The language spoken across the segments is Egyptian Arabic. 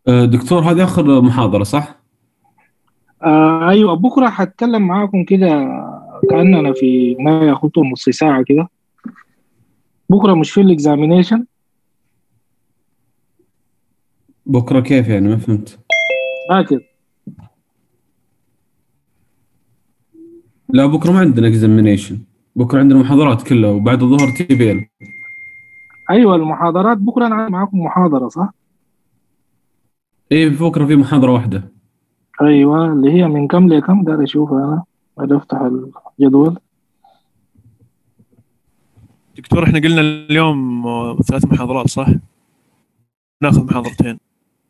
آه، دكتور هذه آخر محاضرة صح؟ آه ايوه بكره هتكلم معاكم كده كاننا في ما ياخدوا نص ساعه كده بكره مش في الاكزامينيشن بكرة كيف يعني ما فهمت باكر لا بكرة ما عندنا اكزامينيشن بكرة عندنا محاضرات كلها وبعد الظهر تي بي ال ايوه المحاضرات بكره انا معاكم محاضره صح ايه بكرة في محاضرة واحدة ايوه اللي هي من كم لكم دار اشوفها انا بدي افتح الجدول دكتور احنا قلنا اليوم آه، ثلاث محاضرات صح؟ ناخذ محاضرتين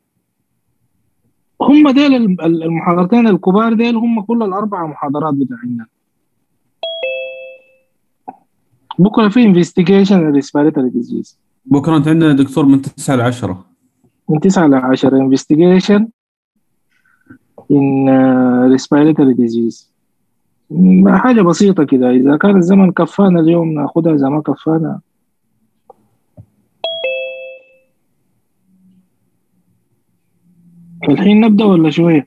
هم ديل الم- المحاضرتين الكبار ديل هم كل الاربع محاضرات بتاعنا بكره في انفستيجيشن ريسبيريتوري ديزيز بكرة انت عندنا دكتور من 9 ل 10 من 9 ل 10 انفستيجيشن in uh, respiratory disease م- حاجة بسيطة كده إذا كان الزمن كفانا اليوم ناخدها إذا ما كفانا الحين نبدأ ولا شوية؟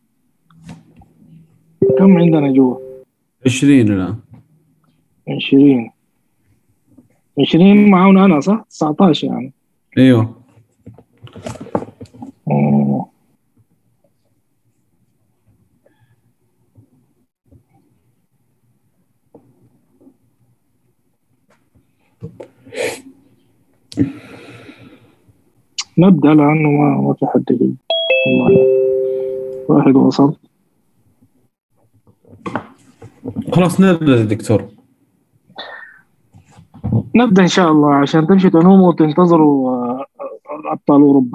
كم عندنا جوا؟ 20 الآن عشرين عشرين معانا أنا صح؟ 19 يعني ايوه مم. نبدأ لأنه ما ما في حد فيه والله واحد وصل خلاص نبدأ يا دكتور نبدأ إن شاء الله عشان تمشي تنوموا وتنتظروا آه، آه، أبطال أوروبا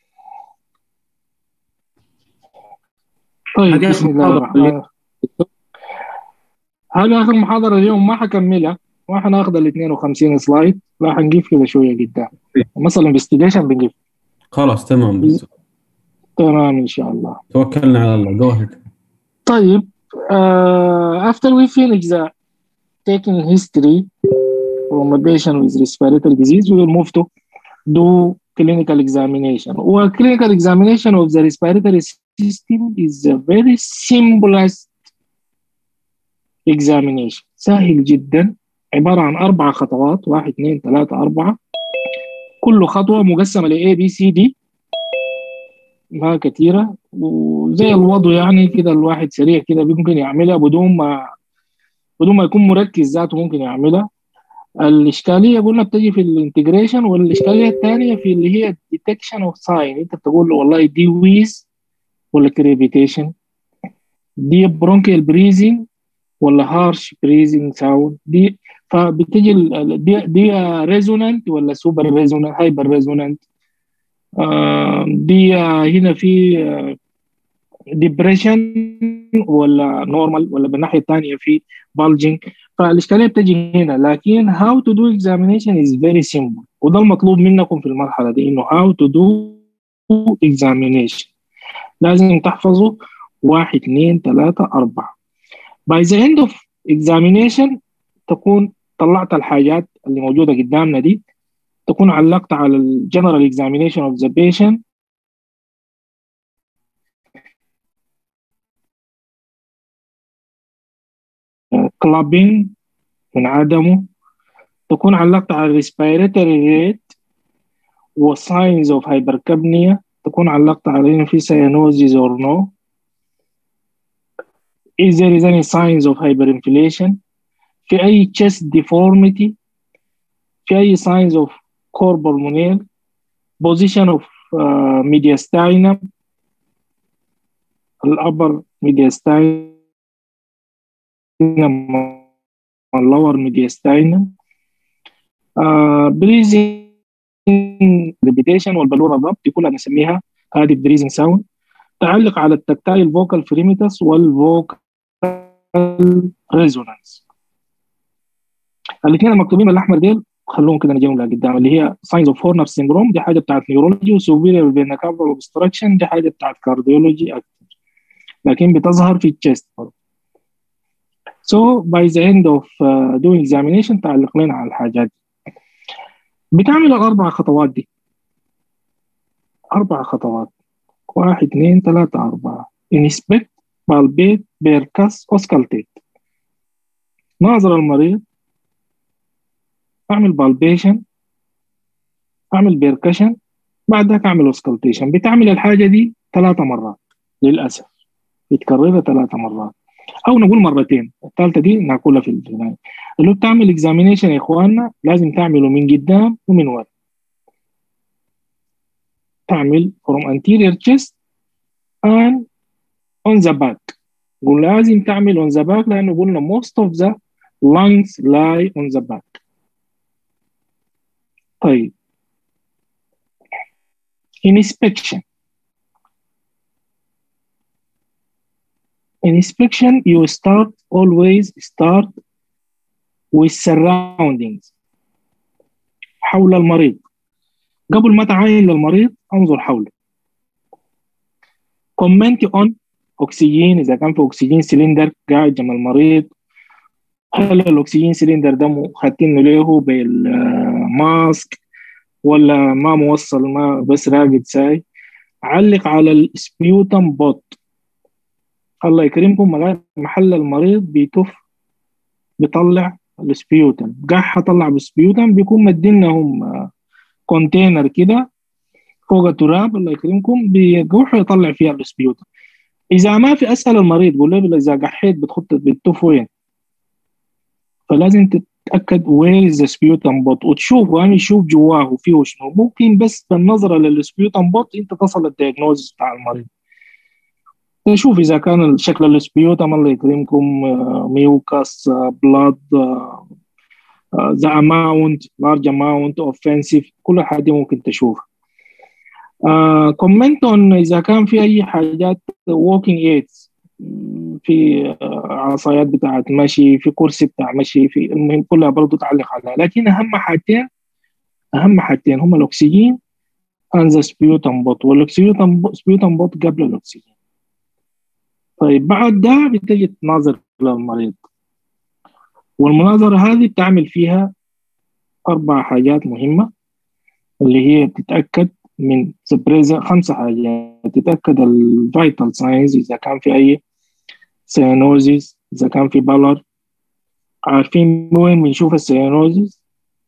طيب هذه بسم الله المحاضرة الرحمن الرحيم هذا آخر محاضرة اليوم ما حكملها ما حناخد ال 52 سلايد لا حنجيب كده شوية قدام مثلا انفستيجيشن بنجيب خلاص تمام دكتور تمام إن شاء الله توكلنا على الله جو ahead. طيب uh, after we finish the taking history from a patient with respiratory disease we will move to do clinical examination well clinical examination of the respiratory system is a very simplest examination سهل جدا عبارة عن أربع خطوات واحد اثنين ثلاثة أربعة كل خطوة مقسمة ل A B C D ما كثيرة وزي الوضع يعني كده الواحد سريع كده ممكن يعملها بدون ما بدون ما يكون مركز ذاته ممكن يعملها الإشكالية قلنا بتجي في الانتجريشن والإشكالية الثانية في اللي هي detection of sign أنت بتقول له والله دي ويز ولا كريبيتيشن دي برونكيال بريزنج ولا هارش بريزنج ساوند دي فبتجي ال- ال- دي دي ريزونانت ولا سوبر ريزونانت هايبر ريزونانت دي آه، هنا في ديبريشن ولا نورمال ولا بالناحيه الثانيه في بالجنج فالاشكاليه بتجي هنا لكن how to do examination is very simple وده المطلوب منكم في المرحله دي انه how to do examination لازم تحفظوا واحد اثنين ثلاثة أربعة by the end of examination تكون طلعت الحاجات اللي موجودة قدامنا دي تكون علقت على ال general examination of the patient clubbing من عدمه تكون علقت على respiratory rate و signs of hypercapnia تكون علقت على إنه في cyanosis or no is there is any signs of hyperinflation في أي chest deformity في أي signs of core pulmonale position of uh, mediastinum الأبر mediastinum واللور mediastinum uh, breathing repetition والبلورة ضبط دي كلها نسميها هذه breathing sound تعلق على التكتايل vocal fremitus والvocal resonance الاثنين المكتوبين بالاحمر ديل خلوهم كده نجيبهم لقدام اللي هي signs of Horner syndrome دي حاجه بتاعت نيورولوجي وسوبيريور فينا كابل اوبستراكشن دي حاجه بتاعت كارديولوجي اكتر لكن بتظهر في الشيست So by the end of uh, doing examination تعلق لنا على الحاجات دي بتعمل الأربع خطوات دي أربع خطوات واحد اثنين ثلاثة أربعة inspect palpate percuss auscultate ناظر المريض أعمل palpation أعمل percussion بعدك أعمل auscultation بتعمل الحاجة دي ثلاثة مرات للأسف بتكررها ثلاثة مرات أو نقول مرتين الثالثة دي ناكلها في النهاية اللي هو بتعمل اكزامينيشن يا إخواننا لازم تعمله من قدام ومن ورا تعمل from anterior chest and on the back قول لازم تعمل on the back لأنه قلنا most of the lungs lie on the back طيب inspection inspection you start always start with surroundings حول المريض قبل ما تعاين للمريض انظر حوله comment on اكسجين اذا كان في اكسجين سلندر قاعد جنب المريض هل الاكسجين سلندر ده خاتينه له بالماسك ولا ما موصل ما بس راقد ساي علق على السبيوتم بوت الله يكرمكم محل المريض بيتف بيطلع السبيوتم قاح طلع بالسبيوتم بيكون مدينهم كونتينر كده فوق التراب الله يكرمكم بيروح يطلع فيها السبيوتم اذا ما في اسال المريض قول له اذا قحيت بتخط بتطف وين فلازم تتاكد وين از سبيوتم بوت وتشوف يعني شوف جواه فيه شنو ممكن بس بالنظره للسبيوتم بوت انت تصل الدياجنوز بتاع المريض نشوف اذا كان شكل السبيوتم الله يكرمكم ميوكاس بلاد ذا اماونت لارج اماونت اوفنسيف كل حاجه ممكن تشوف كومنت اون اذا كان في اي حاجات ووكينج ايدز في عصايات بتاعت مشي في كرسي بتاع مشي في المهم كلها برضه تعلق عليها لكن اهم حاجتين اهم حاجتين هم الاكسجين and the sputum bot والاكسجين sputum bot قبل الاكسجين طيب بعد ده بتجي تناظر للمريض والمناظرة هذه بتعمل فيها أربع حاجات مهمة اللي هي بتتأكد من سبريزا خمسة حاجات تتأكد الفيتال ساينز إذا كان في أي سيانوزيس إذا كان في بلر عارفين وين بنشوف السيانوزيس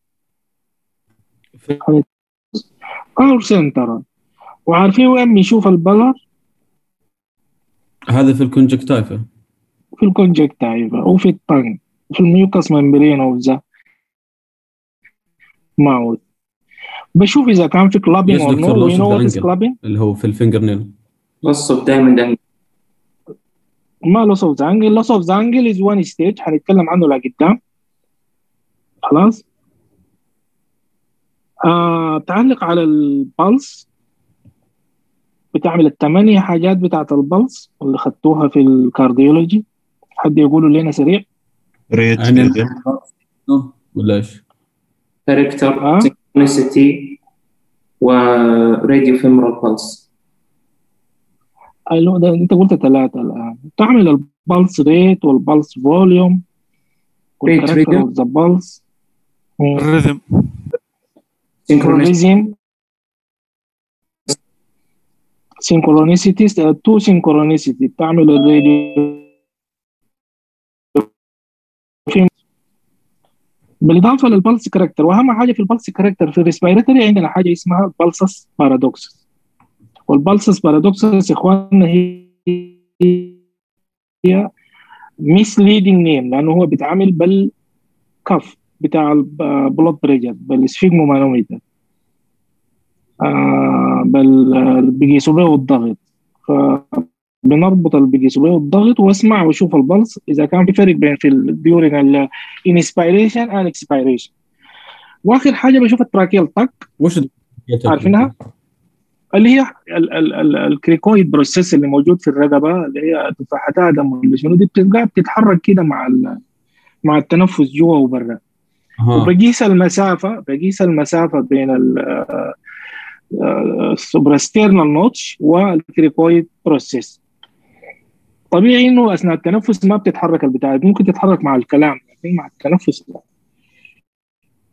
أو سنترال وعارفين وين بنشوف البلر هذا في الكونجكتايفا في الكونجكتايفا وفي الطنج في الميوكس ممبرين اوف ذا ماوث بشوف اذا كان في كلابين Yes, او Dr. نو Loss يو of نو the وات ankle. كلابين اللي هو في الفينجر نيل نصب دائما دائما ما لوس اوف ذا انجل لوس اوف ذا انجل از وان ستيج هنتكلم عنه لقدام خلاص آه تعلق على البلس بتعمل الثمانية حاجات بتاعت البلس اللي خدتوها في الكارديولوجي حد يقولوا لنا سريع ريت يعني ريتم ولا ايش؟ كاركتر آه. سينكرونيسيتي وراديو فيمورال بالس قالوا ده انت قلت ثلاثة الآن تعمل البلس ريت والبلس فوليوم والكاركتر rhythm. اوف ذا بلس الريذم سينكرونيسيتي سينكرونيسيتي تو سينكرونيسيتي بتعمل الراديو في- بالاضافه للبلس كاركتر واهم حاجه في البلس كاركتر في الريسبيراتوري عندنا حاجه اسمها البلسس بارادوكسس والبلسس بارادوكسس يا اخواننا هي هي misleading name لانه هو بيتعامل بالكف بتاع البلود بريشر بالسفيجمومانوميتر آه بال بيقيسوا به الضغط فبنربط اللي بيقيسوا به الضغط واسمع واشوف البلس اذا كان في فرق بين في during الانسبيريشن and expiration واخر حاجه بشوف التراكيال تك وش ال- عارفينها؟ اللي هي ال- ال- ال- الكريكويد بروسيس اللي موجود في الرقبه اللي هي تفاحات ادم ولا شنو دي بتلقاها بتتحرك كده مع ال- مع التنفس جوا وبرا ها. وبقيس المسافه بقيس المسافه بين السوبراستيرنال نوتش والكريكويد بروسيس طبيعي انه اثناء التنفس ما بتتحرك البتاع ممكن تتحرك مع الكلام لكن مع التنفس لا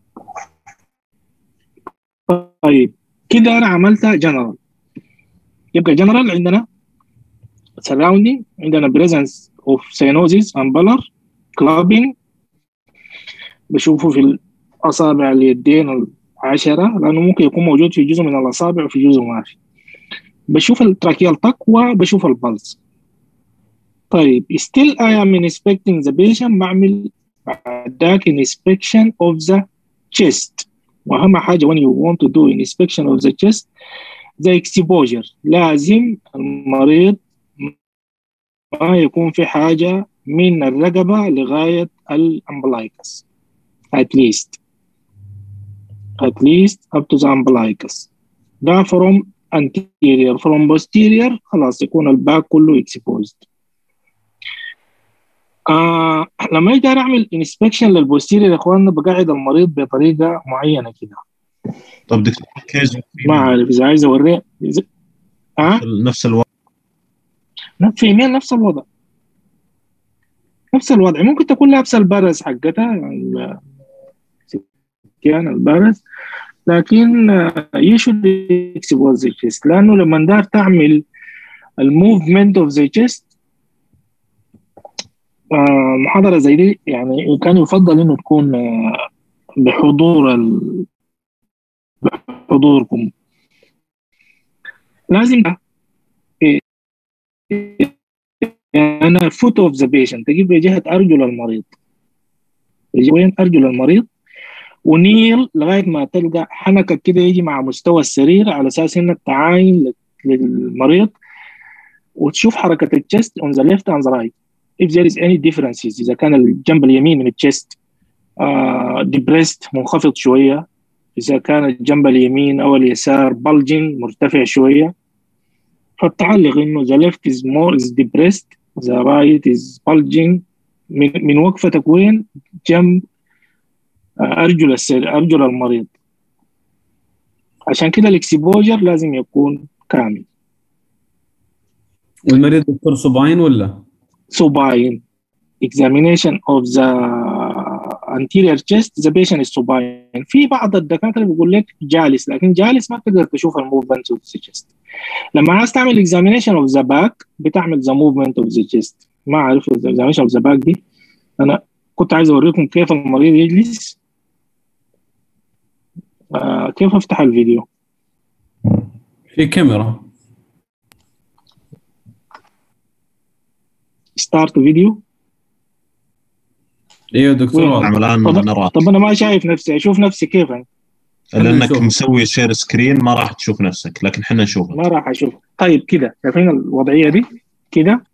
طيب كده انا عملتها جنرال يبقى جنرال عندنا surrounding عندنا presence of cyanosis and pallor clubbing بشوفه في الأصابع اليدين العشرة لأنه ممكن يكون موجود في جزء من الأصابع وفي جزء ما في بشوف التراكيال طق وبشوف البلس طيب still I am inspecting the patient بعمل بعدك inspection of the chest واهم حاجه when you want to do inspection of the chest the exposure لازم المريض ما يكون في حاجه من الرقبه لغايه الامبلايكس at least at least up to the umbilicus ده from anterior from posterior خلاص يكون الباك كله exposed آه لما اجي اعمل انسبكشن للبوستيريور يا اخواننا بقعد المريض بطريقه معينه كده طب دكتور كيز ما عارف اذا عايز اوريه إذا- ها نفس الوضع في يمين نفس الوضع نفس الوضع ممكن تكون لابسه البرز حقتها ال- كان البرز لكن يشد expose the chest لانه لما دار تعمل الموفمنت اوف ذا chest آه، محاضرة زي دي يعني كان يفضل انه تكون آه، بحضور ال... بحضوركم لازم إيه، انا فوت اوف ذا بيشنت تجيب بجهة ارجل المريض تجي وين ارجل المريض ونيل لغايه ما تلقى حنكك كده يجي مع مستوى السرير على اساس انك تعاين للمريض وتشوف حركه الجست on the left and the right if there is any differences اذا كان الجنب اليمين من الجست uh, depressed منخفض شويه اذا كان الجنب اليمين او اليسار bulging مرتفع شويه فبتعلق انه the left is more is depressed the right is bulging من, من وقفتك وين جنب ارجل السر ارجل المريض عشان كده الاكسبوجر لازم يكون كامل والمريض دكتور صباين ولا؟ supine examination of the anterior chest the patient is supine في بعض الدكاتره بيقول لك جالس لكن جالس ما تقدر تشوف الموفمنت اوف ذا chest لما عايز تعمل examination of the back بتعمل the movement of the chest ما اعرف examination of the back دي انا كنت عايز اوريكم كيف المريض يجلس آه كيف افتح الفيديو في كاميرا ستارت فيديو ايوه دكتور وين؟ واضح. نعم الان طب- نراك طب انا ما شايف نفسي اشوف نفسي كيف أنا؟ لانك نشوف. مسوي شير سكرين ما راح تشوف نفسك لكن احنا نشوفك ما راح اشوف طيب كده شايفين الوضعيه دي كده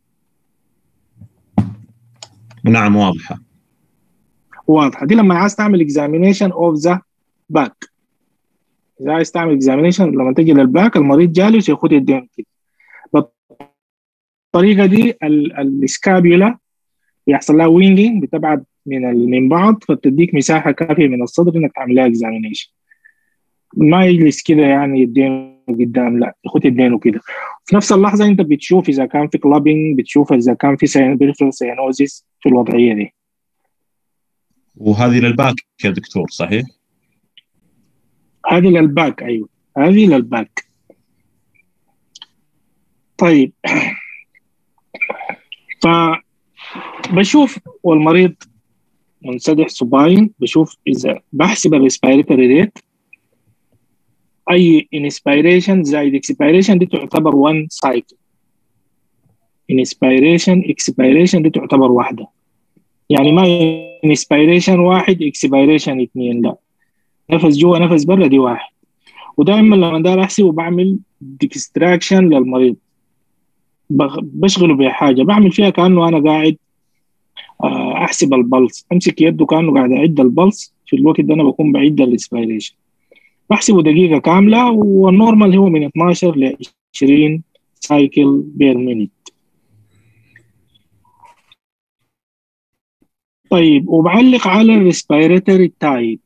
نعم واضحه واضحه دي لما عايز تعمل examination of the back اذا عايز تعمل examination لما تجي للباك المريض جالس ياخد يدين كده بالطريقه دي ال- السكابيولا يحصل لها وينجينج بتبعد من ال- من بعض فبتديك مساحه كافيه من الصدر انك تعمل لها examination ما يجلس كده يعني يدينه قدام لا ياخد يدينه كده في نفس اللحظه انت بتشوف اذا كان في كلابينج بتشوف اذا كان في peripheral cyanosis في الوضعيه دي وهذه للباك يا دكتور صحيح؟ هذه للباك ايوه هذه للباك طيب فبشوف والمريض منسدح صباين بشوف اذا بحسب الريسبيريتوري ريت اي انسبيريشن زائد اكسبيريشن دي تعتبر 1 سايكل انسبيريشن اكسبيريشن دي تعتبر واحده يعني ما انسبيريشن واحد اكسبيريشن اثنين لا نفس جوا نفس برا دي واحد ودائما لما دار احسب بعمل ديكستراكشن للمريض بغ- بشغله بحاجه بعمل فيها كانه انا قاعد آه، احسب البلس امسك يده كانه قاعد اعد البلس في الوقت ده انا بكون بعد الاسبيريشن بحسبه دقيقه كامله والنورمال هو من 12 ل 20 سايكل بير مينيت طيب وبعلق على الريسبيريتوري تايب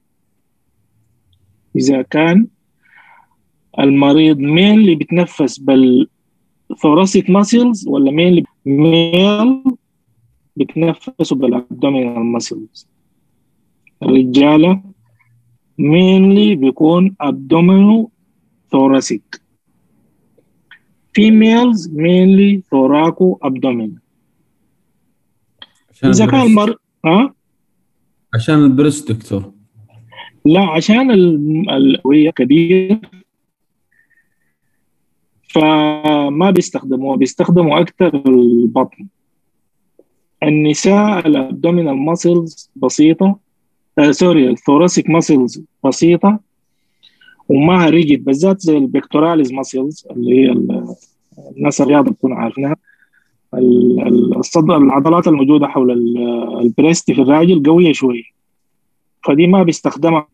إذا كان المريض مين اللي بيتنفس بالثوراسيك ماسلز ولا مين اللي ميل بيتنفسوا بالابدومينال ماسلز الرجالة مينلي بيكون ابدومينو ثوراسيك females mainly thoraco abdomen عشان اذا كان البريست. المر... ها عشان البريست دكتور لا عشان ال- الهوية كبير فما بيستخدموها بيستخدموا أكثر البطن النساء الابدومينال ماسلز بسيطة آه سوري الثوراسيك ماسلز بسيطة وما ريجد بالذات زي البكتوراليز ماسلز اللي هي ال- الناس الرياضة بتكون عارفينها ال- ال- الصدر العضلات الموجودة حول ال- البريست في الراجل قوية شوية فدي ما بيستخدمها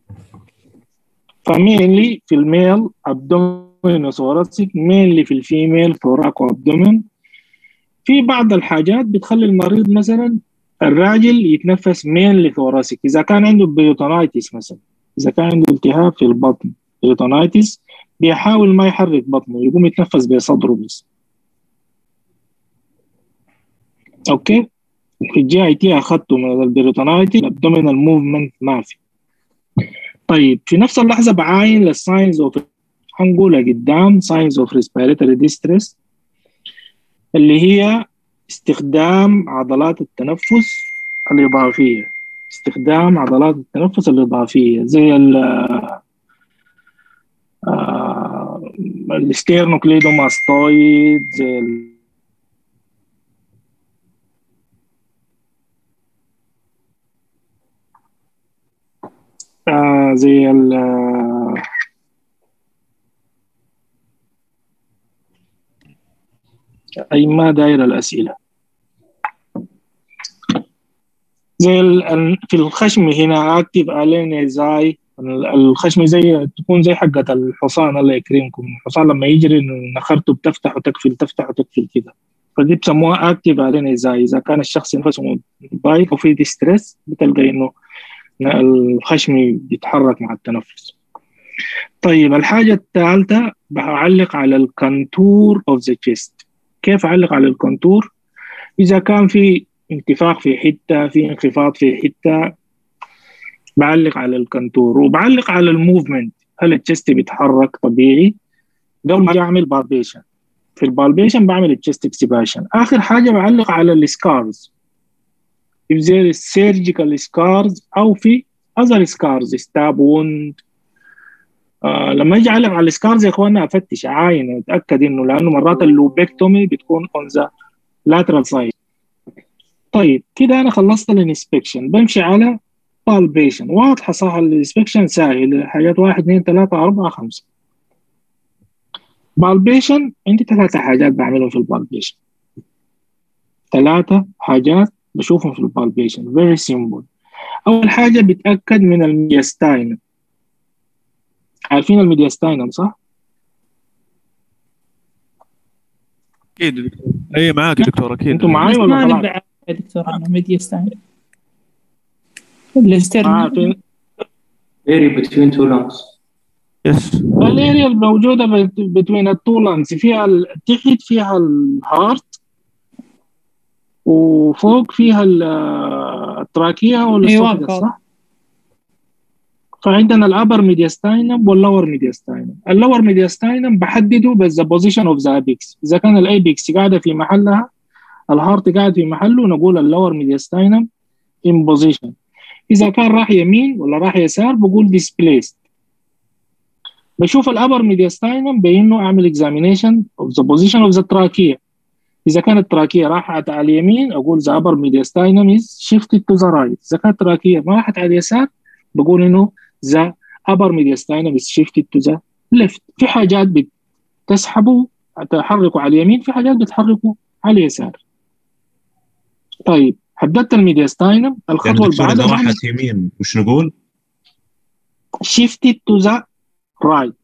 فمينلي في الميل ابدومين وثوراسيك مينلي في الفيميل ثوراكو ابدومين في بعض الحاجات بتخلي المريض مثلا الراجل يتنفس مينلي ثوراسيك اذا كان عنده بيوتونايتس مثلا اذا كان عنده التهاب في البطن بيوتونايتس بيحاول ما يحرك بطنه يقوم يتنفس بصدره بس اوكي في الجي اي تي اخذته من البيروتونايتس الابدومينال موفمنت ما في طيب في نفس اللحظه بعاين للساينز اوف هنقولها قدام ساينز اوف ريسبيريتوري ديستريس اللي هي استخدام عضلات التنفس الإضافية استخدام عضلات التنفس الإضافية زي ال آه، الستيرنوكليدوماستويد زي ال- آه، زي ال أي ما داير الأسئلة زي ال- ال- في الخشم هنا اكتف الين زي الخشم زي تكون زي حقة الحصان الله يكرمكم الحصان لما يجري نخرته بتفتح وتقفل تفتح وتقفل كده فدي بسموها اكتف الين زي اذا كان الشخص نفسه ضايق وفي ديستريس بتلقى انه الخشم بيتحرك مع التنفس طيب الحاجة الثالثة بعلق على الكونتور اوف ذا chest كيف اعلق على الكونتور اذا كان في انتفاخ في حته في انخفاض في حته بعلق على الكونتور وبعلق على الموفمنت هل التشست بيتحرك طبيعي قبل ما اعمل بالبيشن في البالبيشن بعمل التشست اكسباشن اخر حاجه بعلق على السكارز if there is surgical scars او في other scars stab wound آه لما اجي اعلق على السكارز يا اخوانا افتش اعاين اتاكد انه لانه مرات اللوبكتومي بتكون اون ذا lateral side طيب كده انا خلصت الانسبكشن بمشي على بالبيشن واضحه صح الانسبكشن سهل حاجات واحد اثنين ثلاثة أربعة خمسة بالبيشن عندي ثلاثة حاجات بعملهم في البالبيشن ثلاثة حاجات بشوفهم في البالبيشن very simple أول حاجة بتأكد من الميدياستاينم عارفين الميدياستاينم صح؟ اكيد يا دكتور اي معاك يا دكتور اكيد انتوا معاي بس ولا ما خلاص؟ نبدأ يا دكتور عنه ميدياستاين الاسترن آه في area between two lungs يس الاريا الموجودة بين التو لانجز فيها ال- تحت فيها الهارت وفوق فيها ال- التراكية أيوة، والاسوفجس واضح. صح؟ فعندنا الابر ميدياستاينم واللور ميدياستاينم اللور ميدياستاينم بحدده بس ذا بوزيشن اوف ذا ابيكس اذا كان الايبكس قاعده في محلها الهارت قاعد في محله نقول اللور ميدياستاينم ان بوزيشن اذا كان راح يمين ولا راح يسار بقول ديسبليست بشوف الابر ميدياستاينم بانه اعمل اكزامينيشن اوف ذا بوزيشن اوف ذا تراكيه اذا كانت التراكيه راحت على اليمين اقول ذا upper mediastinum is shifted to the right اذا كانت التراكيه ما راحت على اليسار بقول انه the upper mediastinum is shifted to the left في حاجات بتسحبه تحركه على اليمين في حاجات بتحركه على اليسار طيب حددت الميدياستاينم يعني الخطوه اللي دكتور اذا بعدها بعمل راحت يمين وش نقول؟ shifted to the right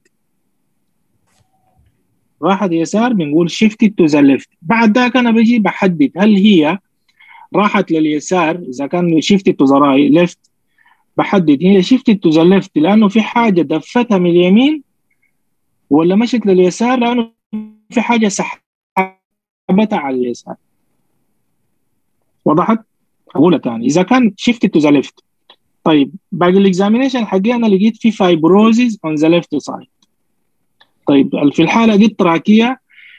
راحت يسار بنقول shifted to the left بعد ذاك انا بجي بحدد هل هي راحت لليسار اذا كان shifted to the right left بحدد هي shifted to the left لانه في حاجه دفتها من اليمين ولا مشت لليسار لانه في حاجه سحبتها على اليسار وضحت؟ اقولها ثاني اذا كان shifted to the left طيب باقي الاكزامينيشن حقي انا لقيت في فايبروزيز اون ذا ليفت سايد طيب في الحاله دي التراكيه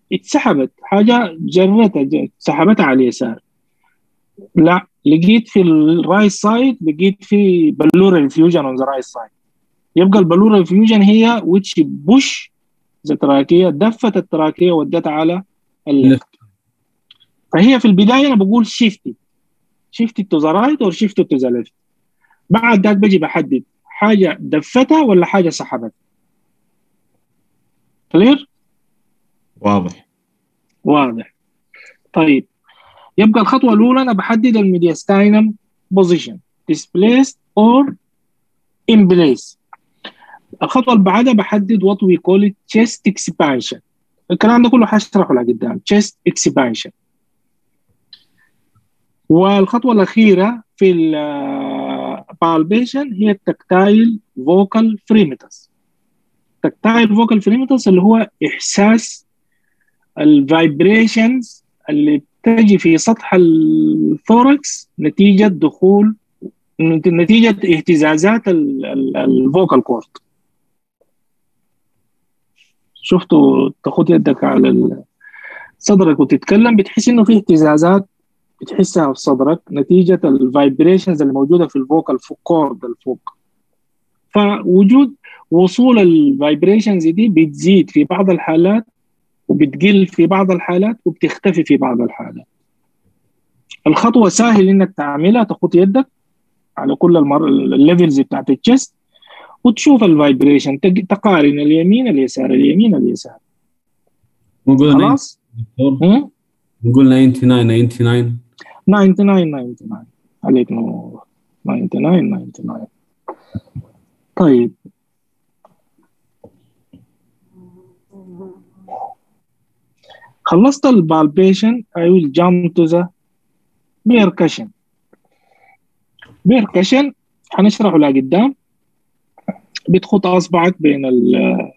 اتسحبت حاجه جرتها ج- سحبتها على اليسار لا لقيت في الرايت سايد لقيت في بلورال فيوجن اون ذا رايت سايد يبقى البلورال فيوجن هي which بوش ذا تراكيه دفت التراكيه ودتها على الليفت فهي في البدايه انا بقول شيفتي شيفتي تو ذا رايت اور شيفتي تو ذا ليفت بعد ذاك بجي بحدد حاجه دفتها ولا حاجه سحبتها كلير واضح واضح طيب يبقى الخطوه الاولى انا بحدد الميدياستاينم بوزيشن displaced or in place الخطوه اللي بعدها بحدد what we call it chest expansion الكلام ده كله حشرحه لقدام chest expansion والخطوه الاخيره في البالبيشن هي التكتايل فوكال فريمتس التكتايل فوكال فريمتس اللي هو احساس الفايبريشنز اللي بتجي في سطح الثوركس نتيجه دخول نتيجه اهتزازات الفوكال كورد شفتوا تاخد يدك على صدرك وتتكلم بتحس انه في اهتزازات بتحسها في صدرك نتيجه الفايبريشنز اللي موجوده في الفوكال كورد الفوق فوجود وصول الفايبريشنز دي بتزيد في بعض الحالات وبتقل في بعض الحالات وبتختفي في بعض الحالات الخطوة سهل انك تعملها تخط يدك على كل المر... الليفلز بتاعت الجست وتشوف الفايبريشن تق... تقارن اليمين اليسار اليمين اليسار نقول خلاص هم؟ نقول 99 99 99 99 عليك نور 99 99 طيب خلصت البالبيشن I will jump to the percussion percussion هنشرحه لقدام بتخط اصبعك بين ال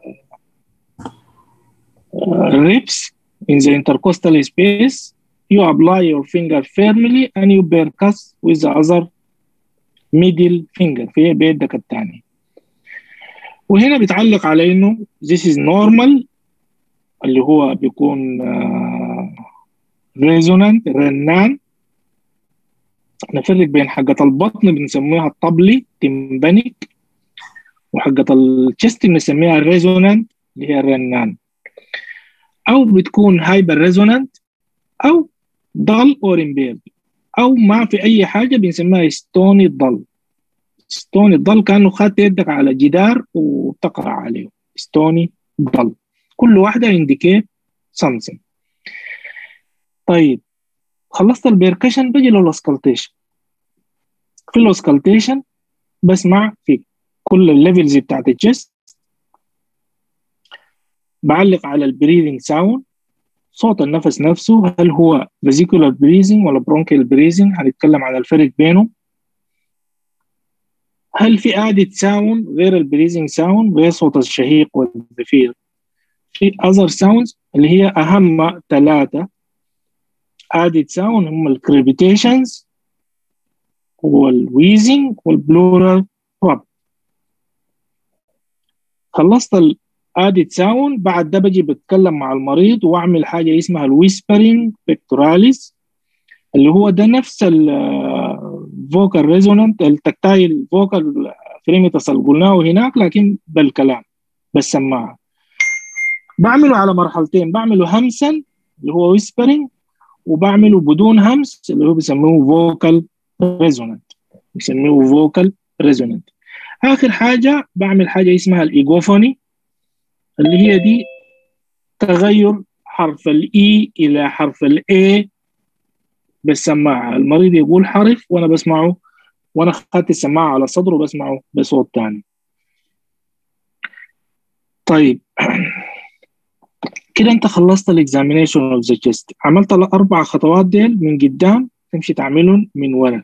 الريبس in the intercostal space you apply your finger firmly and you percuss with the other middle finger في بيدك الثاني وهنا بيتعلق على انه this is normal اللي هو بيكون ريزونانت رنان نفرق بين حقة البطن بنسميها الطبلي تمبانيك وحقة الشست بنسميها الريزونانت اللي هي الرنان أو بتكون هايبر ريزونانت أو ضل أور امبيرد أو ما في أي حاجة بنسميها ستوني الضل ستوني الضل كأنه خدت يدك على جدار وتقرأ عليه ستوني ضل كل واحدة indicate something طيب خلصت البيركشن بجي للاسكالتيشن في الاسكالتيشن بسمع في كل الليفلز بتاعت الجست بعلق على البريذنج ساوند صوت النفس نفسه هل هو فيزيكولار بريزنج ولا برونكيال بريزنج هنتكلم عن الفرق بينهم هل في ادد ساوند غير البريزنج ساوند غير صوت الشهيق والزفير في other sounds اللي هي أهم ثلاثة added sound هم الكريبيتيشنز والويزنج والبلورال رب خلصت ال added sound بعد ده بجي بتكلم مع المريض واعمل حاجة اسمها الويسبرينج بيكتوراليس اللي هو ده نفس الفوكال ريزونانت التكتايل فوكال فريمتس اللي قلناه هناك لكن بالكلام بالسماعه بعمله على مرحلتين بعمله همسا اللي هو ويسبرنج وبعمله بدون همس اللي هو بيسموه فوكال ريزونانت بيسموه فوكال ريزونانت اخر حاجه بعمل حاجه اسمها الايجوفوني اللي هي دي تغير حرف الاي الى حرف الاي بالسماعه المريض يقول حرف وانا بسمعه وانا خدت السماعه على صدره بسمعه بصوت ثاني طيب كده انت خلصت الاكزامينيشن اوف ذا تشيست عملت الاربع خطوات ديل من قدام تمشي تعملهم من ورا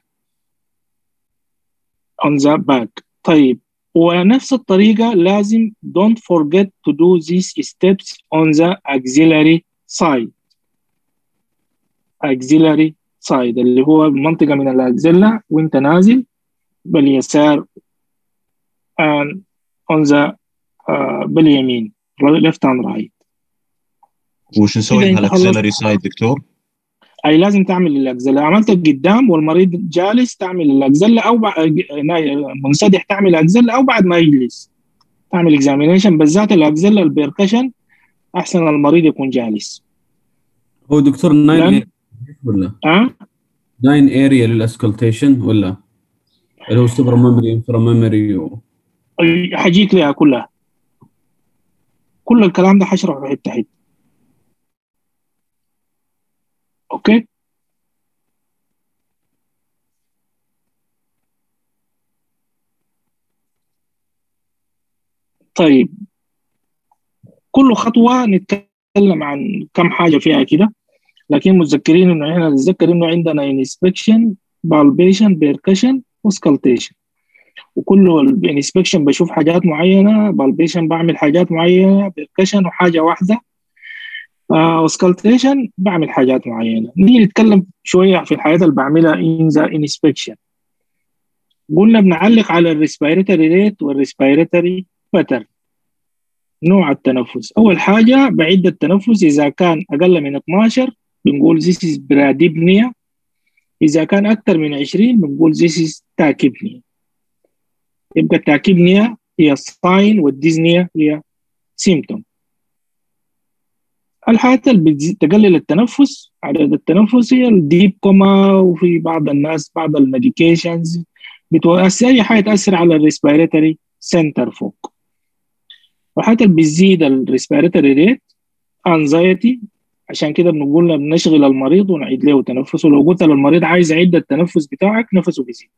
on the back طيب ونفس الطريقة لازم don't forget to do these steps on the axillary side axillary side اللي هو منطقة من الأكزيلا وانت نازل باليسار and on the uh, باليمين left and right وش نسوي إذا أنت بهالاكسلري سايد دكتور؟ اي لازم تعمل الاكزله عملت قدام والمريض جالس تعمل الاكزله او بع- منسدح تعمل اكزله او بعد ما يجلس تعمل اكزامينيشن بالذات الاكزله البيركشن احسن المريض يكون جالس هو دكتور لأن- ناين ولا ها ناين اريا للاسكلتيشن ولا اللي هو سوبر ميموري انفرا ميموري و... حجيك لها كلها كل الكلام ده حشرحه في حته حته اوكي طيب كل خطوه نتكلم عن كم حاجه فيها كده لكن متذكرين انه احنا نتذكر انه عندنا انسبكشن بالبيشن بيركشن وسكالتيشن وكل الانسبكشن بشوف حاجات معينه بالبيشن بعمل حاجات معينه بيركشن وحاجه واحده وسكالتيشن بعمل حاجات معينه نيجي نتكلم شويه في الحاجات اللي بعملها ان ذا انسبكشن قلنا بنعلق على الريسبيريتوري ريت والريسبيريتوري باترن نوع التنفس اول حاجه بعد التنفس اذا كان اقل من 12 بنقول this is براديبنيا اذا كان اكثر من 20 بنقول this is تاكيبنيا يبقى التاكيبنيا هي الساين والديزنيا هي سيمتوم الحاجات اللي بتزي- تقلل التنفس عدد التنفس هي الديب كوما وفي بعض الناس بعض الميديكيشنز بتؤثر اي حاجه تاثر على الريسبيريتوري سنتر فوق الحاجات اللي بتزيد الريسبيريتوري ريت انزايتي عشان كده بنقول بنشغل المريض ونعيد له تنفسه لو قلت للمريض عايز اعيد التنفس بتاعك نفسه بيزيد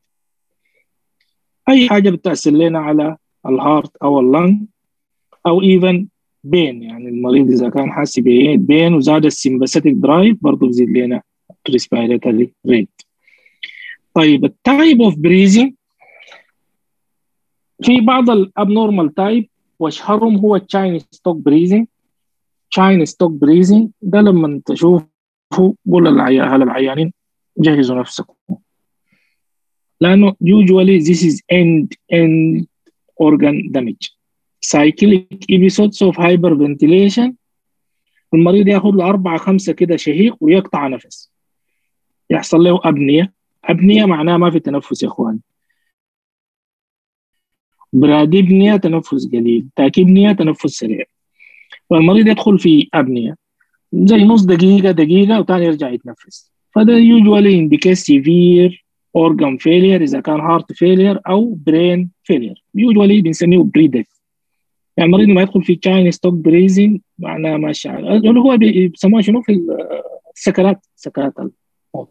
اي حاجه بتاثر لنا على الهارت او اللنج او ايفن بين يعني المريض اذا كان حاسس بين وزاد السمباثيك درايف برضه بيزيد لنا ريسبيريتوري ريت طيب التايب اوف بريزنج في بعض الابنورمال تايب واشهرهم هو التشاين ستوك بريزنج تشاين ستوك بريزنج ده لما تشوفه قول للعيا- هل العيانين جهزوا نفسكم لانه usually this is end end organ damage cyclic episodes of hyperventilation المريض ياخذ له أربعة خمسة كده شهيق ويقطع نفس يحصل له أبنية أبنية معناها ما في تنفس يا إخوان براديبنيا تنفس قليل تاكيبنيا تنفس سريع والمريض يدخل في أبنية زي نص دقيقة دقيقة وتاني يرجع يتنفس فده usually indicate severe organ failure إذا كان heart failure أو brain failure usually بنسميه pre-death يعني المريض لما يدخل في تشاين ستوك بريزنج معناه ماشي على اللي هو بي- بيسموها شنو في السكرات سكرات الموت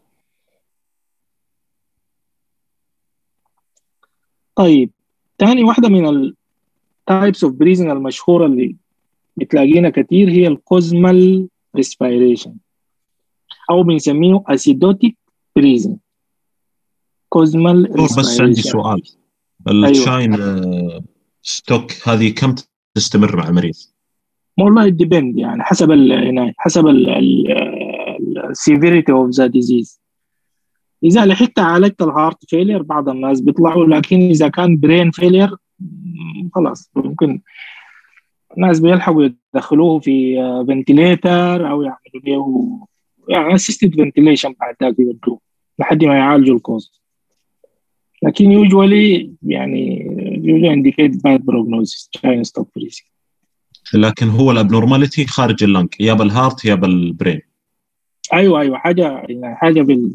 طيب تاني واحدة من التايبس اوف بريزنج المشهورة اللي بتلاقينا كتير هي الكوزمال ريسبيريشن أو بنسميه اسيدوتيك بريزنج كوزمال دكتور بس عندي سؤال الشاين آه، ستوك هذه كم تستمر مع المريض؟ والله ديبند يعني حسب العناية حسب السيفيريتي اوف ذا ديزيز اذا لحقت عالجت الهارت فيلير بعض الناس بيطلعوا لكن اذا كان برين فيلير خلاص ممكن الناس بيلحقوا يدخلوه في فنتليتر او يعملوا له يعني اسيستد فنتليشن بعد ذاك يودوه لحد ما يعالجوا الكوز لكن يوجوالي يعني يوجوالي indicate bad prognosis China stop freezing لكن هو الابنورماليتي خارج اللنج يا بالهارت يا بالبرين ايوه ايوه حاجه يعني حاجه بال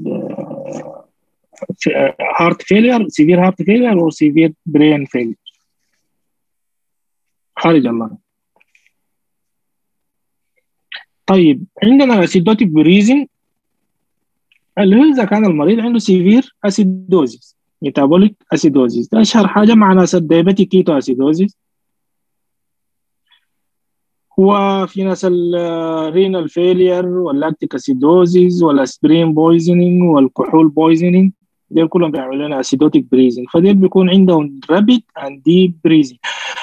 هارت فيلير سيفير هارت فيلير او سيفير برين فيلير خارج الله طيب عندنا الاسيدوتيك بريزنج اللي هو اذا كان المريض عنده سيفير اسيدوزيس ميتابوليك اسيدوزيس ده اشهر حاجه مع ناس الدايبيتيك كيتو اسيدوزيس وفي ناس الرينال فيلير واللاكتيك اسيدوزيس والاسبرين بويزنينج والكحول بويزنينج دول كلهم بيعملوا لنا اسيدوتيك بريزنج فدول بيكون عندهم رابيد اند ديب بريزنج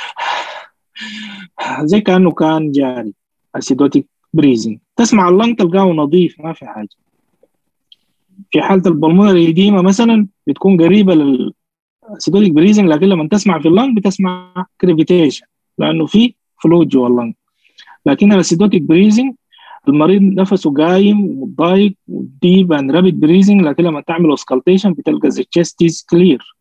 زي كانه كان جاري اسيدوتيك بريزنج تسمع اللنج تلقاه نظيف ما في حاجه في حاله البلمونري ايديما مثلا بتكون قريبه للاسيدوتيك بريزنج لكن لما تسمع في اللنج بتسمع كريفيتيشن لانه في فلويد جوا اللنج لكن الاسيدوتيك بريزنج المريض نفسه قايم ومتضايق وديب and rapid breathing لكن لما تعمل auscultation بتلقى the chest is clear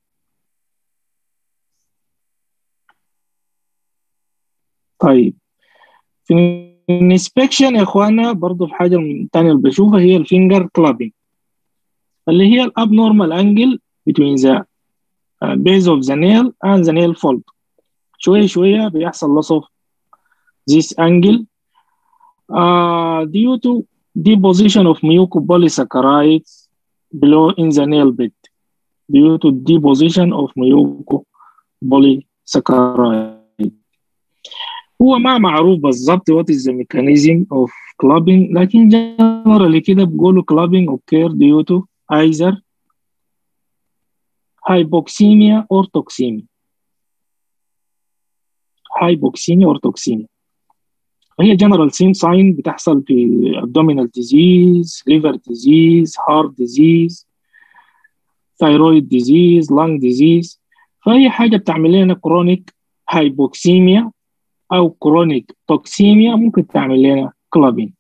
طيب في الانسبكشن يا اخوانا برضه في حاجه الثانيه اللي بشوفها هي الفينجر كلابينج اللي هي الابنورمال انجل between the uh, base of the nail and the nail fold شويه شويه بيحصل loss of this angle uh, due to deposition of mucopolysaccharides below in the nail bed due to deposition of mucopolysaccharides هو ما معروف بالضبط what is the mechanism of clubbing لكن generally كده بيقولوا clubbing occur due to either hypoxemia or toxemia hypoxemia or toxemia وهي general same sign بتحصل في abdominal disease liver disease heart disease thyroid disease lung disease فهي حاجة بتعمل لنا chronic hypoxemia أو chronic toxemia ممكن تعمل لنا clubbing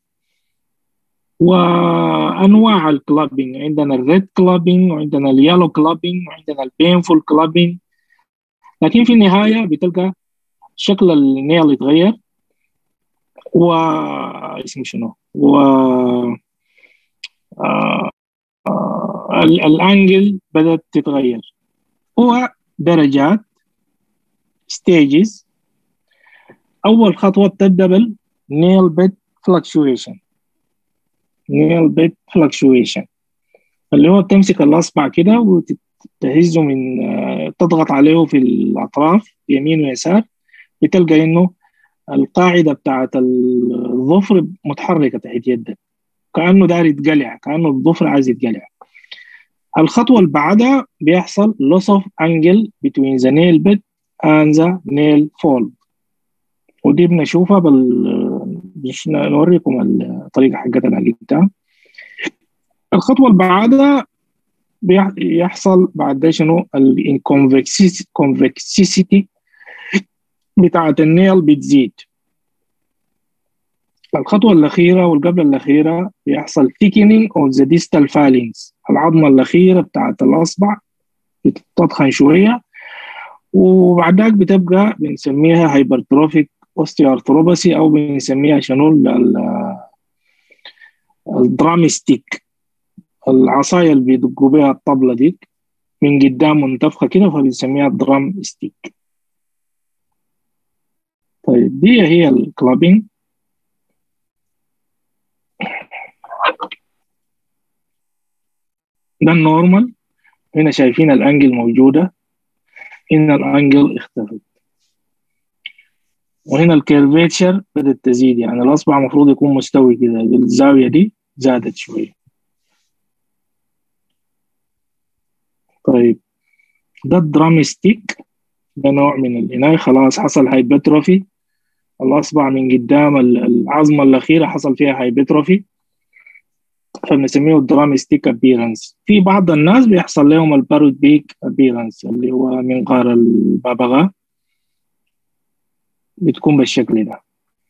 وأنواع الكلابينج عندنا الريد كلابينج وعندنا اليالو كلابينج وعندنا البينفول كلابينج لكن في النهاية بتلقى شكل النيل يتغير و اسمه شنو و آه... آه... الانجل بدات تتغير هو درجات ستيجز اول خطوه تبدا بالنيل بيد فلكشويشن نيل بيد فلكشويشن اللي هو بتمسك الاصبع كده وتهزه من آه... تضغط عليه في الاطراف يمين ويسار بتلقى انه القاعدة بتاعت الظفر متحركة تحت يدك كأنه داير يتقلع كأنه الظفر عايز يتقلع الخطوة اللي بعدها بيحصل loss of angle between the nail bed and the nail fold ودي بنشوفها بال نوريكم الطريقة حقتها اللي قدام الخطوة اللي بعدها بيحصل بعد ده شنو الانكونفكسيتي بتاعة النيل بتزيد الخطوة الأخيرة والقبل الأخيرة بيحصل thickening of the distal phalanx العظمة الأخيرة بتاعة الأصبع بتتخن شوية وبعد ذاك بتبقى بنسميها هايبرتروفيك اوستيوارثروباسي أو بنسميها شنو الدرامستيك العصاية اللي بيدقوا بيها الطبلة دي من قدام منتفخة كده فبنسميها درام ستيك طيب دي هي الكلابينج ده النورمال هنا شايفين الانجل موجودة هنا الانجل اختفت وهنا الكيرفيتشر بدأت تزيد يعني الأصبع المفروض يكون مستوي كده الزاوية دي زادت شوية طيب ده الدرامستيك ده نوع من العناية خلاص حصل هايبتروفي الأصبع من قدام العظمة الأخيرة حصل فيها هايبتروفي فبنسميه الدرامستيك ابيرنس في بعض الناس بيحصل لهم البارود بيك ابيرنس اللي هو منقار الببغاء بتكون بالشكل ده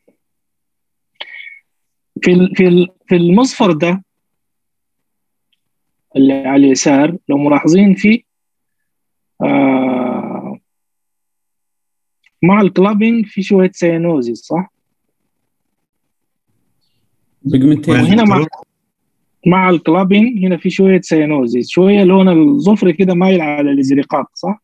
في في في المصفر ده اللي على اليسار لو ملاحظين فيه آه مع الكلابينج في شويه سيانوزيس صح؟ بيجمنتين وهنا مع مع الكلابينج هنا في شويه سيانوزيس شويه لون الظفر كده مايل على الازرقاط صح؟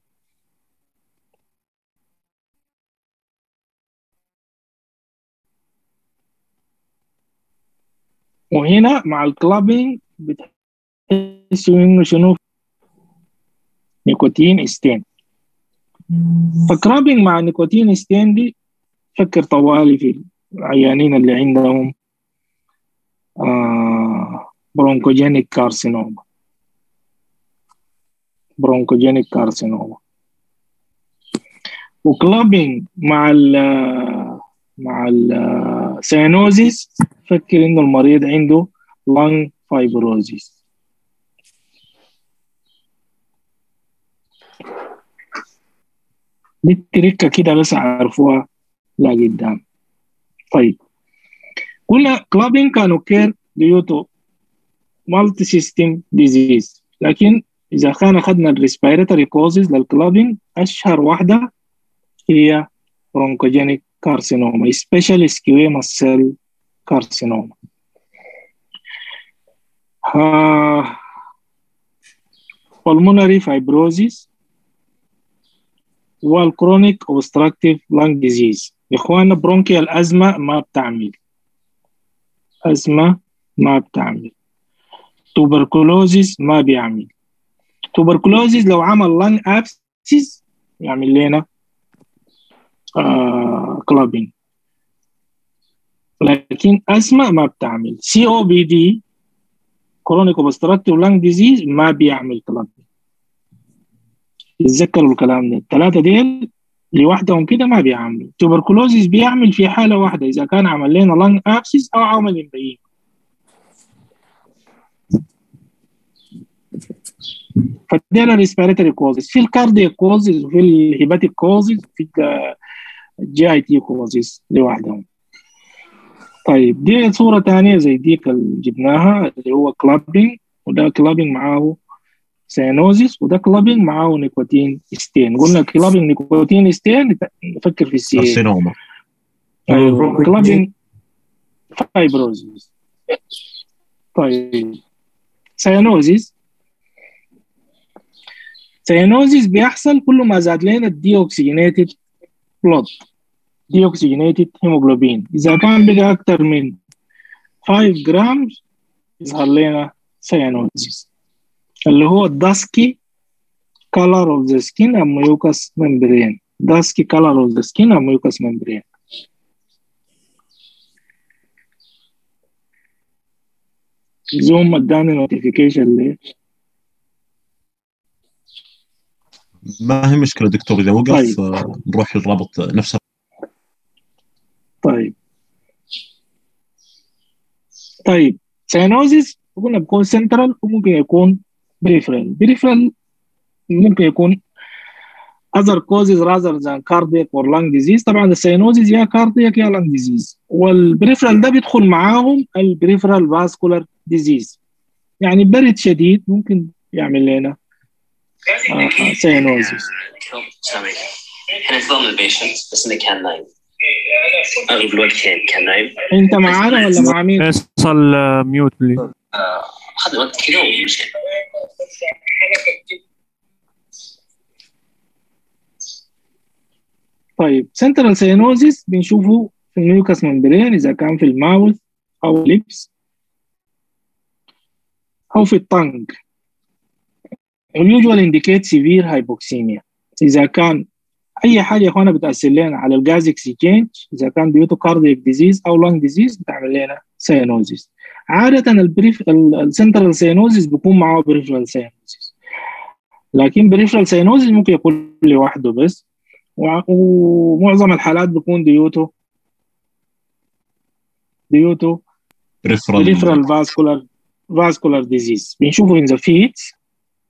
وهنا مع الكلابينج بتحسوا انه شنو نيكوتين ستين فكرابينج مع نيكوتين ستين دي فكر طوالي في العيانين اللي عندهم آه برونكوجينيك كارسينوما برونكوجينيك كارسينوما وكلابينج مع ال مع السيانوزيس فكر انه المريض عنده lung fibrosis دي التركة كده بس عرفوها لا قدام طيب قلنا clubbing can occur due to multi-system disease لكن إذا كان أخذنا الريسبيراتوري كوزز للكلابينج أشهر واحدة هي bronchogenic carcinoma especially squamous cell carcinoma uh, pulmonary fibrosis والchronic obstructive lung disease يا اخوانا برونكيال ازمه ما بتعمل ازمه ما بتعمل توبركلوزيس ما بيعمل توبركلوزيس لو عمل لان ابسيس يعمل لنا آه كلابينج لكن ازمه ما بتعمل سي او بي دي كرونيك اوبستراكتيف لانج ديزيز ما بيعمل كلابينج يتذكروا الكلام ده الثلاثه ديل لوحدهم كده ما بيعملوا توبركلوزيس بيعمل في حاله واحده اذا كان عمل لنا لانج ابسيس او عمل امبيين فدينا الريسبيراتوري كوزز في الكاردياك كوزز وفي الهيباتيك كوزز في الجي اي تي كوزز لوحدهم طيب دي صورة تانية زي ديك اللي جبناها اللي هو كلابينج وده كلابينج معاه سيانوزيس وده كلابينج معاه نيكوتين ستين قلنا كلابينج نيكوتين ستين نفكر في السي كارسينوما أيوة. كلابينج فايبروزيس طيب سيانوزيس سيانوزيس بيحصل كل ما زاد لنا الدي اوكسجينيتد بلود دي اوكسجينيتد هيموجلوبين اذا كان بقى اكثر من 5 جرام يظهر لنا سيانوزيس اللي هو الداسكي color of the skin and mucous membrane dusky color of the skin and mucous membrane زوم اداني نوتيفيكيشن ليه ما هي مشكله دكتور اذا وقف طيب. آه، نروح للرابط نفسه طيب طيب سينوزيس قلنا بيكون سنترال وممكن يكون بريفرال بريفرال ممكن يكون other causes rather than cardiac or lung disease طبعا السينوزيس يا cardiac يا lung disease والبريفرال ده بيدخل معاهم البريفرال فاسكولار ديزيز يعني برد شديد ممكن يعمل لنا آه سينوزيس سامي احنا نفضل البيشنت بس انه كان نايم اغلب الوقت كان كان نايم انت معانا ولا مع مين؟ فيصل آه، ميوت بلي آه، اخذ وقت كذا ومشينا طيب سنترال سينوزيس بنشوفه في الميوكاس ممبرين اذا كان في الماوث او الليبس او في الطنج واليوجوال انديكيت سيفير هايبوكسيميا اذا كان اي حاجه يا اخوانا بتاثر لنا على الجاز اكسشينج اذا كان بيوتو كاردياك ديزيز او لونج ديزيز بتعمل لنا سينوزيس عاده البريف السنترال سينوزيس بيكون معاه بريفرال سينوزيس لكن بريفرال سينوزيس ممكن يكون لوحده بس وع- ومعظم الحالات بيكون ديوتو ديوتو بريفرال peripheral vascular vascular disease بنشوفه in the feet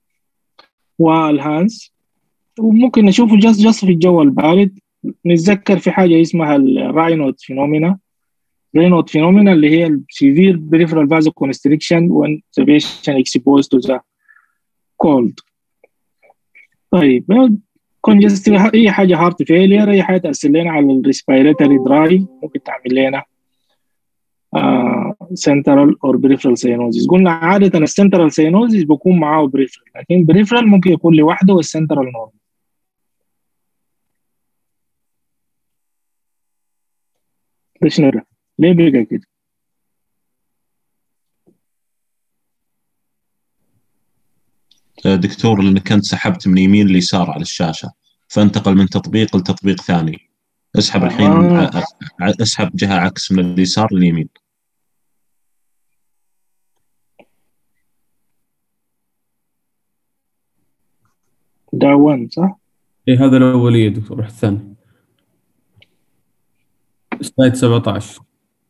والهانز وممكن نشوفه جست جست في الجو البارد نتذكر في حاجة اسمها الراينوت فينومينا راينوت فينومينا اللي هي severe peripheral vasoconstriction when the patient exposed to the cold طيب congestive اي حاجه هارت فيلير اي حاجه تاثر لنا على الريسبيراتوري دراي ممكن تعمل لنا سنترال اور بريفرال سينوزيس قلنا عاده السنترال سينوزيس بيكون معاه بريفرال لكن بريفرال ممكن يكون لوحده والسنترال نورمال ده شنو ده؟ ليه بقى كده؟ آه، دكتور لانك انت سحبت من يمين ليسار على الشاشه فانتقل من تطبيق لتطبيق ثاني اسحب الحين آه. ع- ع- اسحب جهه عكس من اليسار لليمين ده 1 صح؟ اي هذا الاوليه دكتور روح الثاني سلايد 17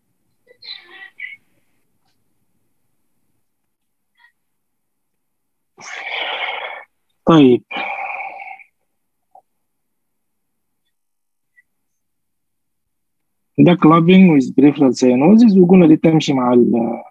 طيب ده clubbing with peripheral cyanosis وقلنا دي تمشي مع ال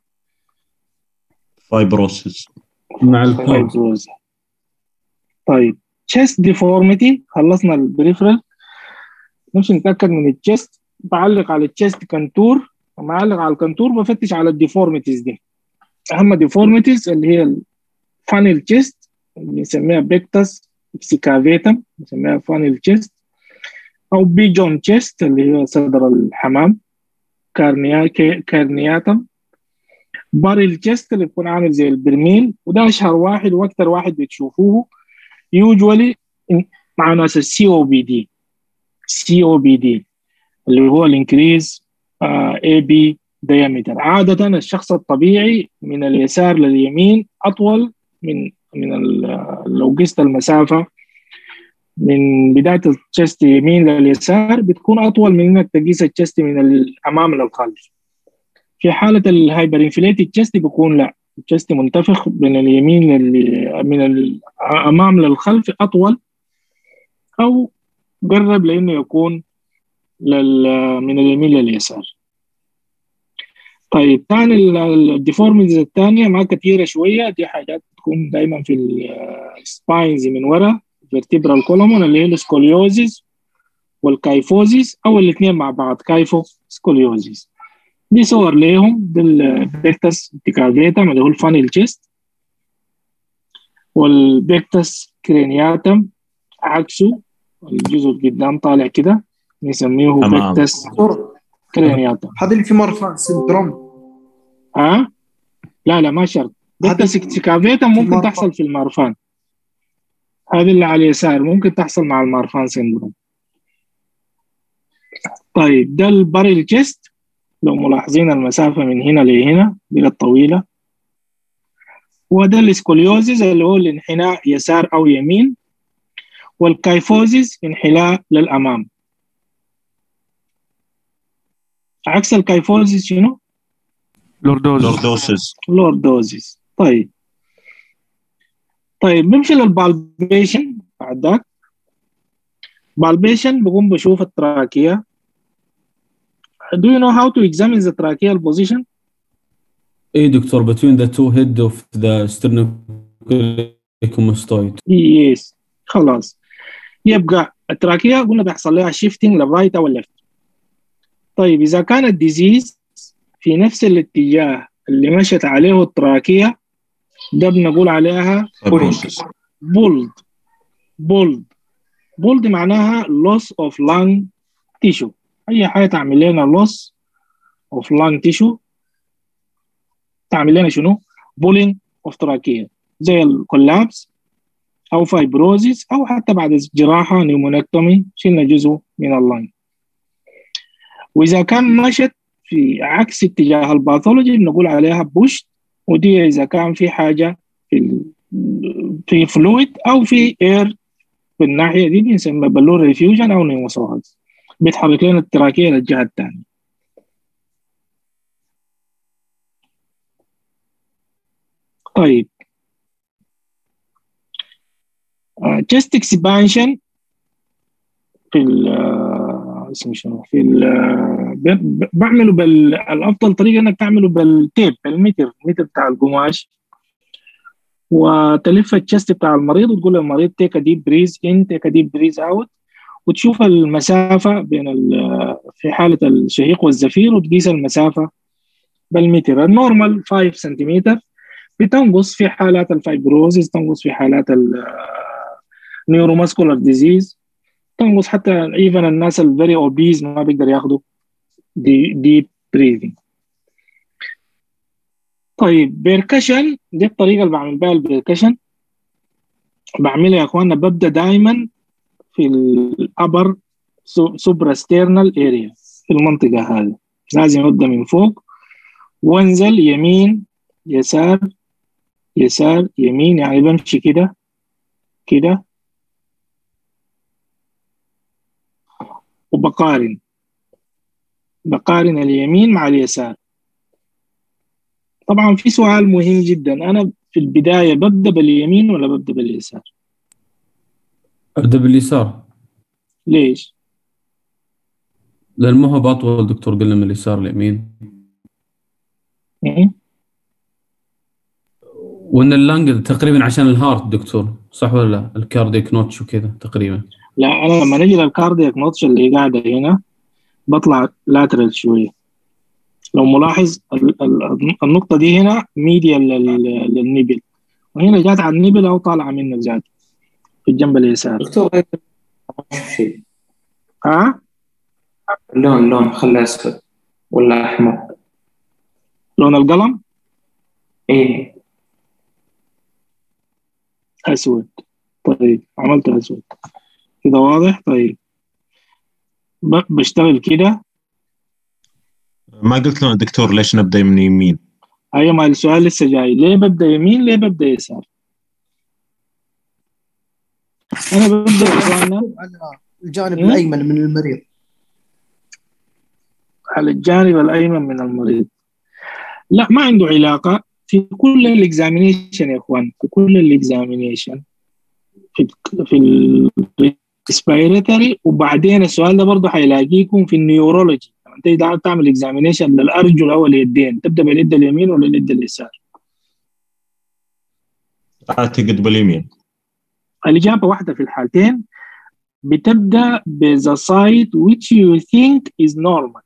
فايبروسيس مع الكور fibrosis. طيب chest deformity خلصنا البريفرال نمشي نتاكد من الشيست بعلق على الشيست كنتور لما اعلق على الكنتور بفتش على الديفورميتيز دي اهم ديفورميتيز اللي هي الفانيل تشيست بنسميها بيكتس اكسيكافيتم بنسميها فانيل تشيست او بيجون تشيست اللي هي صدر الحمام كارنيا كي- كارنياتم باريل تشيست اللي بيكون عامل زي البرميل وده اشهر واحد واكثر واحد بتشوفوه يوجوالي مع ناس السي او بي دي سي او بي دي اللي هو الانكريز اي بي diameter عادة الشخص الطبيعي من اليسار لليمين أطول من من ال- لو قست المسافة من بداية التشست يمين لليسار بتكون أطول من إنك تقيس التشست من الأمام للخلف في حالة الهايبر انفليتد تشست بيكون لا التشست منتفخ من اليمين لل... من الأمام للخلف أطول أو قرب لأنه يكون لل... من اليمين لليسار طيب ثاني الديفورميتيز الثانية ما كثيرة شوية دي حاجات تكون دائما في السباينز من ورا فيرتبرال كولومون اللي هي السكوليوزيس والكايفوزيس او الاثنين مع بعض كايفو سكوليوزيس دي صور ليهم دي البيكتس ديكافيتم اللي هو الفانيل تشيست والبيكتس كرينياتم عكسه الجزء اللي قدام طالع كده نسميه تمام. بيكتس دكتور كرينياتم هذا اللي في مرفان سندروم ها لا لا ما شرط هذا- بيكتس ديكافيتم ممكن المرفان. تحصل في المارفان هذه اللي على اليسار ممكن تحصل مع المارفان سيندروم طيب ده الباريل تشيست لو ملاحظين المسافة من هنا لهنا بقت طويلة وده الاسكوليوزيس اللي هو الانحناء يسار أو يمين والكايفوزيس انحناء للأمام عكس الكايفوزيس شنو؟ لوردوز لوردوسز لوردوزيس طيب طيب بمشي للبالبيشن بعد ذاك بالبيشن بقوم بشوف التراكية Do you know how to examine the tracheal position? اي دكتور between the two head of the sternocleidomastoid Yes خلاص يبقى التراكية قلنا بيحصل لها شيفتنج للرايت او الليفت طيب اذا كان الديزيز في نفس الاتجاه اللي مشت عليه التراكية ده بنقول عليها فايبروسيس بولد بولد بولد معناها loss of lung tissue اي حاجه تعمل لنا loss of lung tissue تعمل لنا شنو بولينج of trachea زي الكولابس او فايبروزيس او حتى بعد جراحه نيومونكتومي شلنا جزء من اللنج واذا كان مشت في عكس اتجاه الباثولوجي بنقول عليها بوش ودي اذا كان في حاجه في ال في فلويد او في اير في الناحيه دي بنسميها بالون ريفيوجن او نيموسوهاز بيتحرك لنا التراكيه للجهه الثانيه طيب تشست اكسبانشن في ال آه، اسمه شنو في ال آه، ب- ب- بعمله بالافضل طريقه انك تعمله بالتيب المتر المتر بتاع القماش وتلف الشست بتاع المريض وتقول للمريض تيك ديب بريز ان تيك ديب بريز اوت وتشوف المسافة بين ال- في حالة الشهيق والزفير وتقيس المسافة بالمتر النورمال 5 سنتيمتر بتنقص في حالات الفايبروزيس تنقص في حالات النيوروماسكولار ديزيز تنقص حتى ايفن الناس الفيري اوبيز ما بيقدر ياخدوا دي ديب بريذنج طيب بيركشن دي الطريقة اللي بعمل بها البيركشن بعملها يا اخوانا ببدا دائما في الابر سوبراستيرنال اريا في المنطقة هذه لازم ابدا من فوق وانزل يمين يسار يسار يمين يعني بمشي كده كده وبقارن بقارن اليمين مع اليسار طبعا في سؤال مهم جدا انا في البدايه ببدا باليمين ولا ببدا باليسار ابدا باليسار ليش لان ما هو باطول دكتور قلنا من اليسار اليمين مم. وان اللانج تقريبا عشان الهارت دكتور صح ولا لا؟ الكارديك نوتش وكذا تقريبا لا انا لما نجي للكاردياك نوتش اللي قاعده هنا بطلع لاترال شويه لو ملاحظ ال- ال- النقطه دي هنا ميديا للنبل وهنا جات على النبل او طالعه منك ذات في الجنب اليسار دكتور ما اشوف شيء ها اللون اللون خله اسود ولا احمر لون القلم ايه اسود طيب عملت اسود كده واضح طيب ب- بشتغل كده ما قلت لنا دكتور ليش نبدا من يمين ايوه ما السؤال لسه جاي ليه ببدا يمين ليه ببدا يسار انا ببدا يا اخواننا على الجانب مم. الايمن من المريض على الجانب الايمن من المريض لا ما عنده علاقه في كل الاكزامينيشن يا اخوان في كل الاكزامينيشن في في الريسبيريتري وبعدين السؤال ده برضه حيلاقيكم في النيورولوجي لما انت إذا تعمل اكزامينيشن للارجل او اليدين تبدا باليد اليمين ولا اليد اليسار اعتقد باليمين الإجابة واحدة في الحالتين بتبدأ ب the side which you think is normal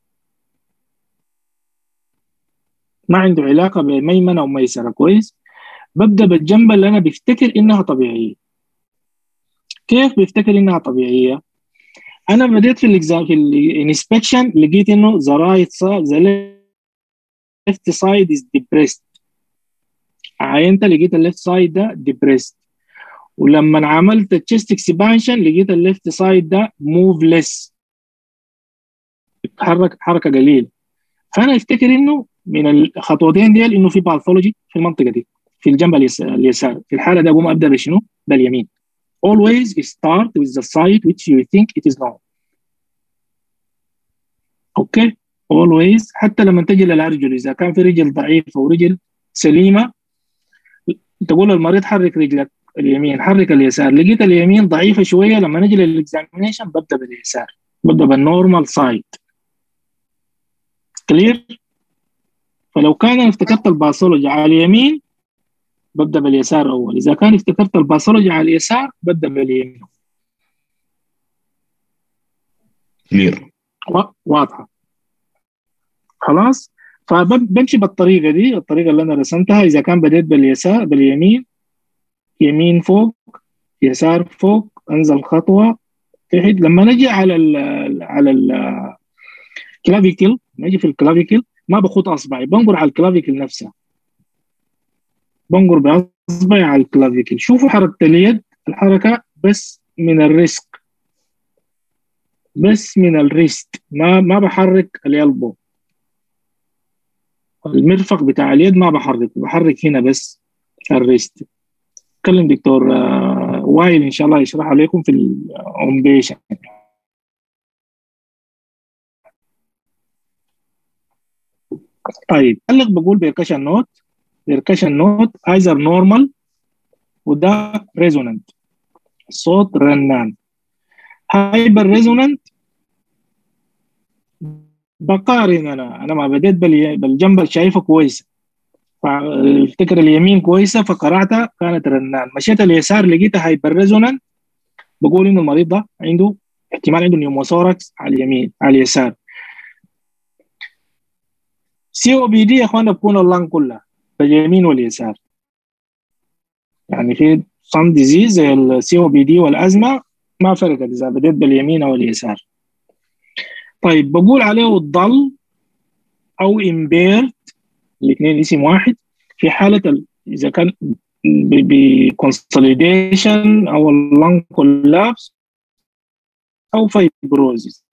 ما عنده علاقة بميمنة أو ميسرة كويس ببدأ بالجنب اللي أنا بفتكر إنها طبيعية كيف بفتكر إنها طبيعية؟ أنا بديت في الإكزام في الانسبكشن لقيت إنه the right side the left side is depressed عينت لقيت الليفت سايد ده depressed ولما عملت التشيست اكسبانشن لقيت الليفت سايد ده موفلس بيتحرك حركه قليل فانا افتكر انه من الخطوتين ديل انه في باثولوجي في المنطقه دي في الجنب اليس- اليسار في الحاله دي اقوم ابدا بشنو؟ باليمين always start with the side which you think it is normal اوكي always حتى لما تجي للارجل اذا كان في رجل ضعيفه ورجل سليمه تقول للمريض حرك رجلك اليمين حرك اليسار لقيت اليمين ضعيفه شويه لما نجي للاكزامينيشن ببدا باليسار ببدا بالنورمال سايد كلير فلو كان انا افتكرت الباثولوجي على اليمين ببدا باليسار اول اذا كان افتكرت الباثولوجي على اليسار ببدا باليمين كلير وا- واضحه خلاص فبمشي بالطريقه دي الطريقه اللي انا رسمتها اذا كان بديت باليسار باليمين يمين فوق يسار فوق انزل خطوه تحت لما نجي على ال على الكلافيكل نجي في الكلافيكل ما بخط اصبعي بنقر على الكلافيكل نفسها بنقر باصبعي على الكلافيكل شوفوا حركه اليد الحركه بس من الريسك بس من الريست ما ما بحرك اليلبو المرفق بتاع اليد ما بحرك بحرك هنا بس الريست كلم دكتور آه، وائل ان شاء الله يشرح عليكم في الاومبيشن طيب علق بقول بيركشن نوت بيركشن نوت ايزر نورمال وده ريزونانت صوت رنان هايبر ريزونانت بقارن انا انا ما بديت بالي- بالجنب اللي شايفه كويس فافتكر اليمين كويسه فقراتها كانت رنان مشيت اليسار لقيتها هايبر ريزونانت بقول انه المريض ده عنده احتمال عنده نيوموثوركس على اليمين على اليسار سي او بي دي يا اخوانا بكون اللنج كلها باليمين واليسار يعني في صم ديزيز زي السي او بي دي والازمه ما فرقت اذا بديت باليمين او اليسار طيب بقول عليه الضل او امبيرت الاثنين اسم واحد في حاله ال- اذا كان بكونسوليديشن او اللنج كولابس او فايبروزيس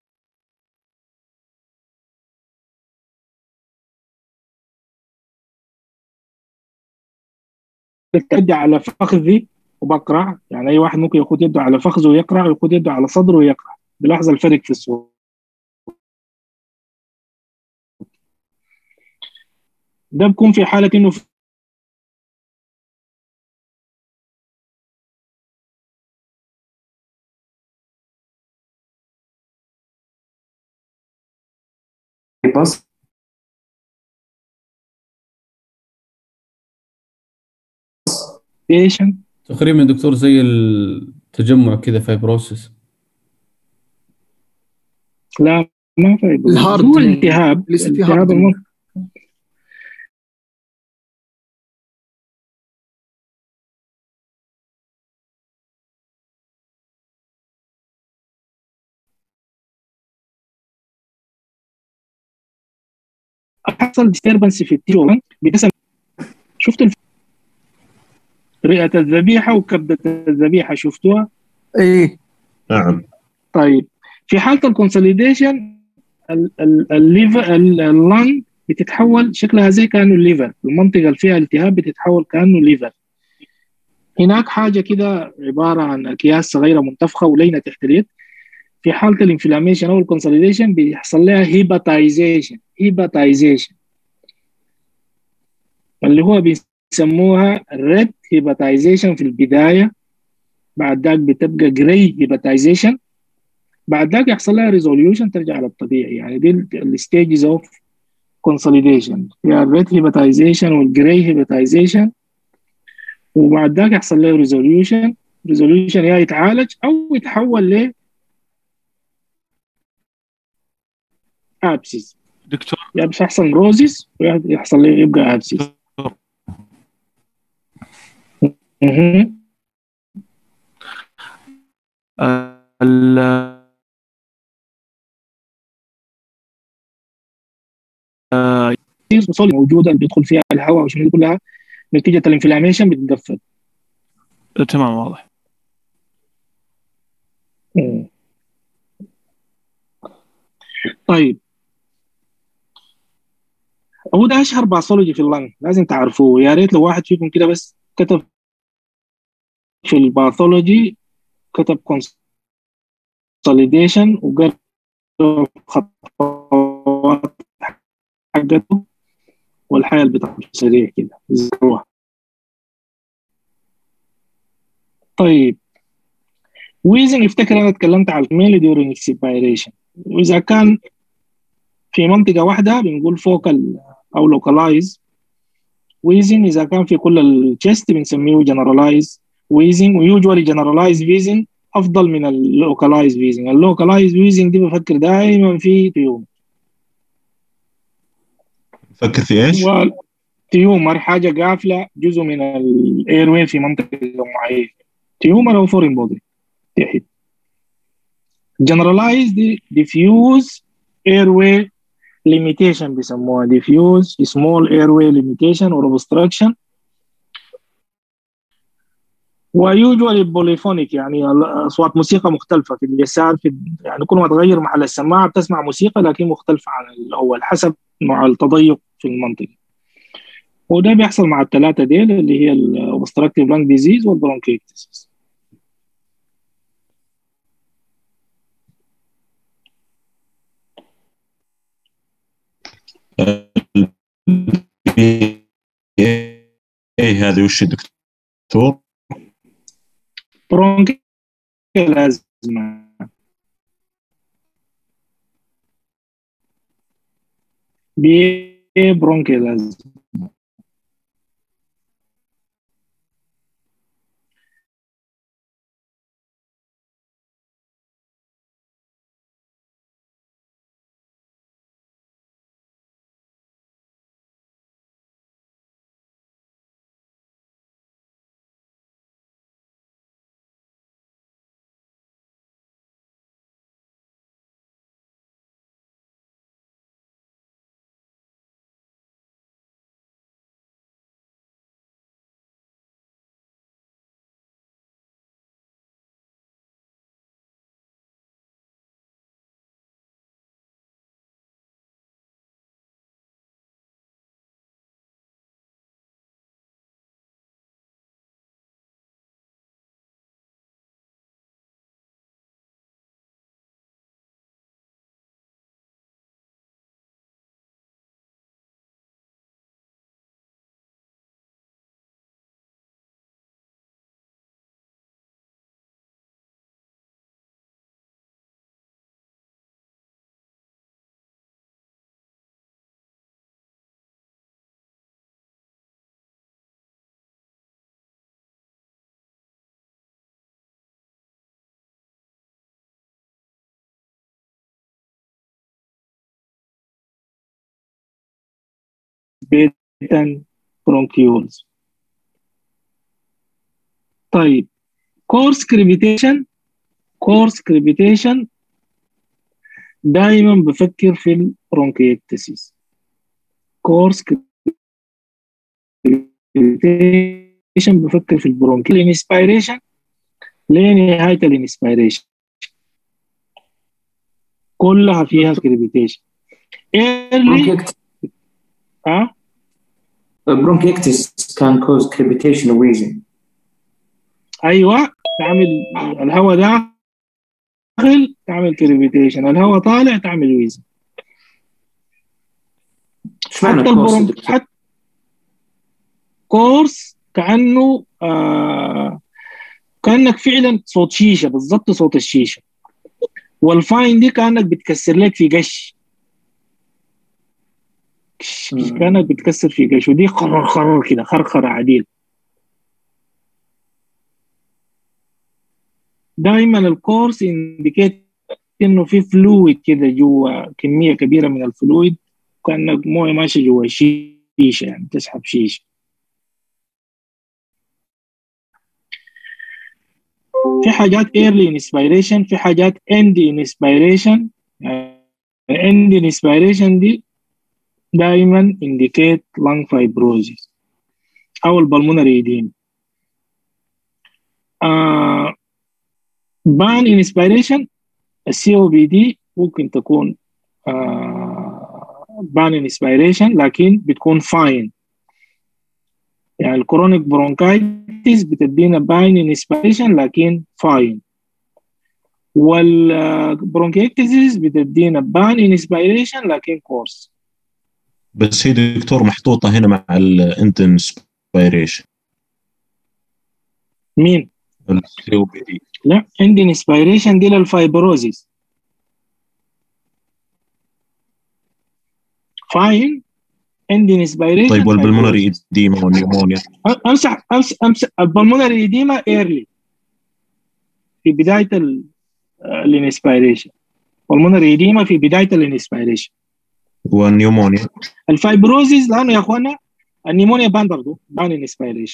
تدي على فخذي وبقرع يعني اي واحد ممكن ياخد يده على فخذه ويقرع وياخد يده على صدره ويقرع بلاحظ الفرق في الصوت ده بيكون في حاله انه في باص patient تقريبا دكتور زي التجمع كذا فايبروسس لا ما في الهارد هو التهاب لسه في التهاب هارد المخ حصل disturbance في التيشو بتسم شفتوا الف... رئة الذبيحة وكبدة الذبيحة شفتوها؟ ايه نعم طيب في حالة الكونسوليديشن الليفر اللنج بتتحول شكلها زي كانه الليفر المنطقة اللي فيها التهاب بتتحول كانه ليفر هناك حاجة كده عبارة عن أكياس صغيرة منتفخة ولينة تحت اليد في حالة الانفلاميشن أو الكونسوليديشن بيحصل لها هيباتايزيشن هيباتايزيشن اللي هو بيسموها ريد هيباتايزيشن في البداية بعد ذاك بتبقى جراي هيباتايزيشن بعد ذاك يحصل لها ريزوليوشن ترجع للطبيعي يعني دي الستيجز اوف كونسوليديشن فيها الريد هيباتايزيشن والجراي هيباتايزيشن وبعد ذاك يحصل له ريزوليوشن ريزوليوشن يا يتعالج او يتحول ل ابسيس دكتور يا مش يحصل روزيس ويحصل له يبقى ابسيس مهم. آه، ال آه، الصول موجوده اللي بيدخل فيها الهواء وشنو دي كلها نتيجه الانفلاميشن بتتقفل تمام واضح مم. طيب هو ده اشهر باثولوجي في اللنج لازم تعرفوه يا ريت لو واحد فيكم كده بس كتب في الباثولوجي كتب كونسوليديشن وقرا الخطوات حقته والحياه اللي بتاعته سريع كده يذكروها طيب ويزن يفتكر انا اتكلمت على الميل ديورينج اكسبيريشن واذا كان في منطقه واحده بنقول فوكال او لوكالايز ويزن اذا كان في كل الجست بنسميه جنرالايز ويزن ويوجوالي جنرالايز فيزن افضل من اللوكالايز فيزن اللوكالايز فيزن دي بفكر دائما في تيوم فكر في ايش؟ تيومر حاجه قافله جزء من الايروين في منطقه معينه تيومر او فورين بودي تحت generalized diffuse airway limitation بيسموها diffuse small airway limitation or obstruction ويوجوالي بوليفونيك يعني اصوات موسيقى مختلفه في اليسار في يعني كل ما تغير محل السماعه بتسمع موسيقى لكن مختلفه عن الاول حسب نوع التضيق في المنطقه وده بيحصل مع الثلاثه ديل اللي هي الاوبستراكتيف لانج ديزيز والبرونكيتس ايه هذه وش الدكتور؟ برونكيال ازمه بي برونكيال ازمه patent bronchioles طيب course crepitation course crepitation دائما بفكر في البرونكيكتسيس course crepitation بفكر في البرونكيال انسبيريشن لنهاية الانسبيريشن كلها فيها كريبيتيشن early ها bronchiectasis can cause crepitation and wheezing. ايوه تعمل الهواء داخل تعمل كريبيتيشن الهواء طالع تعمل ويزن ايش معنى حتى كورس البرون دكتور؟ حتى كورس كانه آه كانك فعلا صوت شيشه بالضبط صوت الشيشه والفاين دي كانك بتكسر لك في قش مم. كانك بتكسر في قش ودي خرر خرر كده خرخره عديل دائما الكورس انديكيت انه في فلويد كده جوا كميه كبيره من الفلويد كانك مويه ماشيه جوا شيشه يعني تسحب شيشه في حاجات early inspiration في حاجات end inspiration يعني end inspiration دي دائما indicate lung fibrosis او البلمونري edema آه بان انسبيريشن السي او بي دي ممكن تكون آه بان انسبيريشن لكن بتكون فاين يعني الكرونيك برونكايتس بتدينا باين انسبيريشن لكن فاين والبرونكيكتسيس بتدينا بان انسبيريشن لكن كورس بس هي دكتور محطوطه هنا مع الانسبيريشن مين؟ السي او بي دي لا عندي انسبيريشن دي للفايبروزيس فاين عندي انسبيريشن طيب والبلمونري اديما والنيومونيا امسح امسح امسح البلمونري ايديما ايرلي في بدايه الانسبيريشن البلمونري ايديما في بدايه الانسبيريشن والنيومونيا الفايبروزيس لانه يا اخوانا النيمونيا بان برضه بان انسبيريشن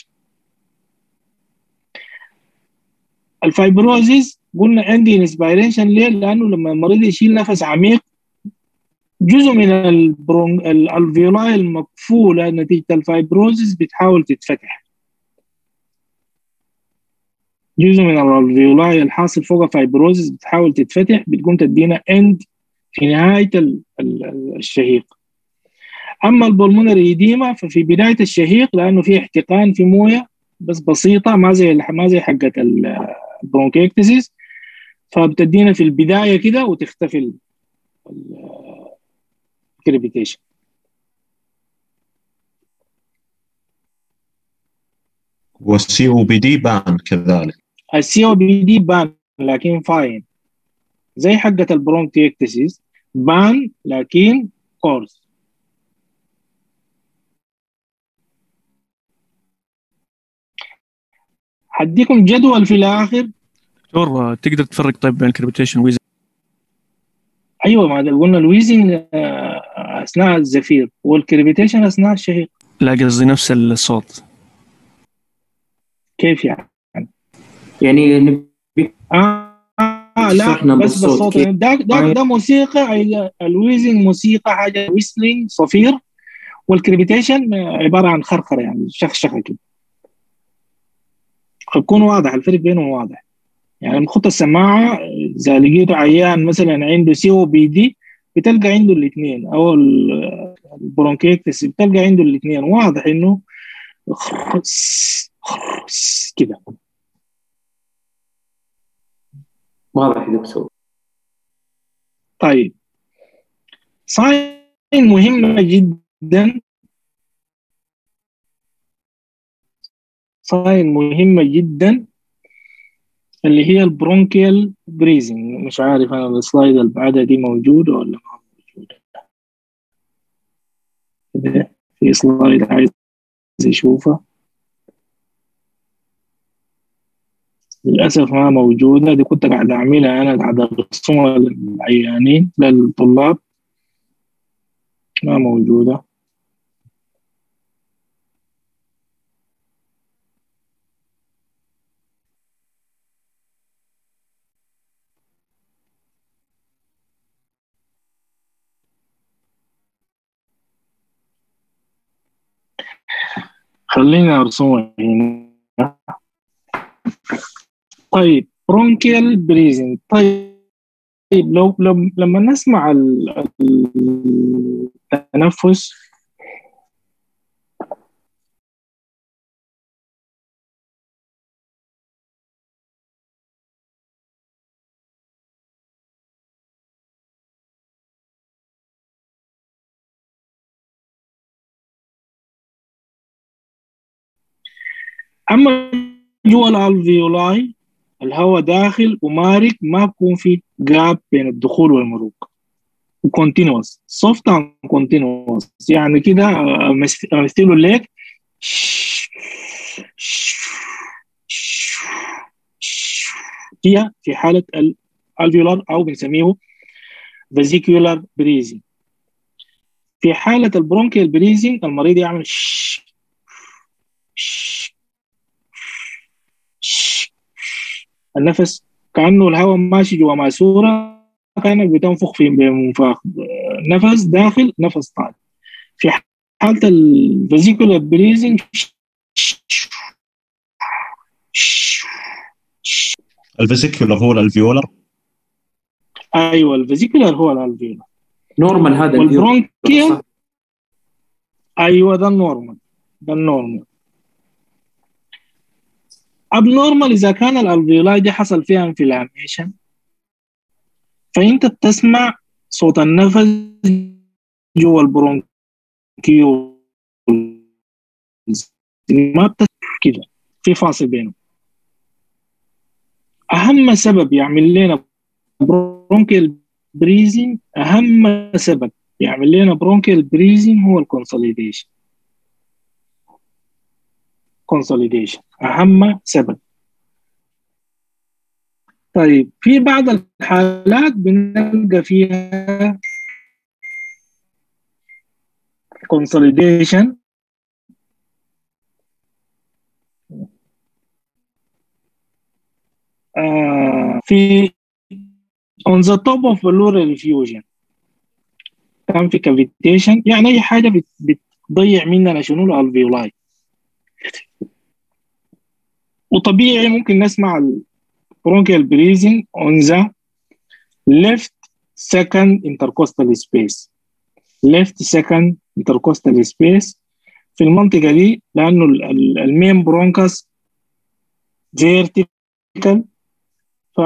الفايبروزيس قلنا عندي انسبيريشن ليه؟ لانه لما المريض يشيل نفس عميق جزء من البرون الالفيولاي المقفوله نتيجه الفايبروزيس بتحاول تتفتح جزء من الالفيولاي الحاصل فوق فايبروزيس بتحاول تتفتح بتقوم تدينا اند في نهايه ال- ال- الشهيق اما البلمونري ايديما ففي بدايه الشهيق لانه في احتقان في مويه بس بسيطه ما زي ما زي حقه البرونكيكتسيس فبتدينا في البدايه كده وتختفي ال- ال- الكريبيتيشن والسي او بي دي بان كذلك السي او بي دي بان لكن فاين زي حقه البرونكيكتسيس بان لكن كورس حديكم جدول في الاخر دكتور تقدر تفرق طيب بين الكريبيتيشن ويزن ايوه ما ده قلنا الويزنج آه، اثناء الزفير والكريبيتيشن اثناء الشهيق لا قصدي نفس الصوت كيف يعني؟ يعني نبي آه, آه لا تشرحنا بس بالصوت بالصوت كيف؟ ده ده, ده موسيقى أي- الويزنج موسيقى حاجه ويسلينج صفير والكريبيتيشن عباره عن خرخره يعني شخشخه كده فبكون واضح الفرق بينهم واضح يعني لما تحط السماعه اذا لقيت عيان مثلا عنده سي او بي دي بتلقى عنده الاثنين او ال- البرونكيكتس بتلقى عنده الاثنين واضح انه خرس خرس كده واضح يا دكتور طيب ساين مهمة جدا ساين مهمة جدا اللي هي البرونكيال بريزنج مش عارف انا السلايد اللي بعدها دي موجودة ولا ما موجودة كده في سلايد عايز اشوفها للأسف ما موجودة دي كنت قاعد أعملها أنا قاعد أرسمها للعيانين للطلاب ما موجودة خليني ارسمه هنا طيب برونكيال بريزنج طيب لو لو لما نسمع ال- ال- التنفس اما جوا الالفيولاي الهواء داخل ومارق ما بكون في جاب بين الدخول والمروق وكونتينوس سوفت اند كونتينوس يعني كده أمث- امثله لك هي في حاله الالفيولار او بنسميه فيزيكولار بريزنج في حاله البرونكيال بريزنج المريض يعمل النفس كانه الهواء ماشي جوا ماسوره كانك بتنفخ في بمنفاخ نفس داخل نفس طالع في حاله الفيزيكولار بريزنج الفيزيكولر هو الالفيولر ايوه الفيزيكولار هو الالفيولار نورمال هذا والبرونكيال صح. ايوه ده النورمال ده النورمال ابنورمال اذا كان الالفيولاي دي حصل فيها انفلاميشن فانت بتسمع صوت النفس جوا البرونكيول ما بتسمع كده في فاصل بينهم اهم سبب يعمل لنا برونكيال بريزنج اهم سبب يعمل لنا برونكيال بريزنج هو الكونسوليديشن كونسوليديشن اهم سبب طيب في بعض الحالات بنلقى فيها consolidation آه في on the top of pleural effusion كان في cavitation يعني اي حاجه بت- بتضيع مننا شنو الالفيولاي وطبيعي ممكن نسمع bronchial breathing on the left second intercostal space left second intercostal space في المنطقة دي لأنه ال- ال- المين برونكس vertical ف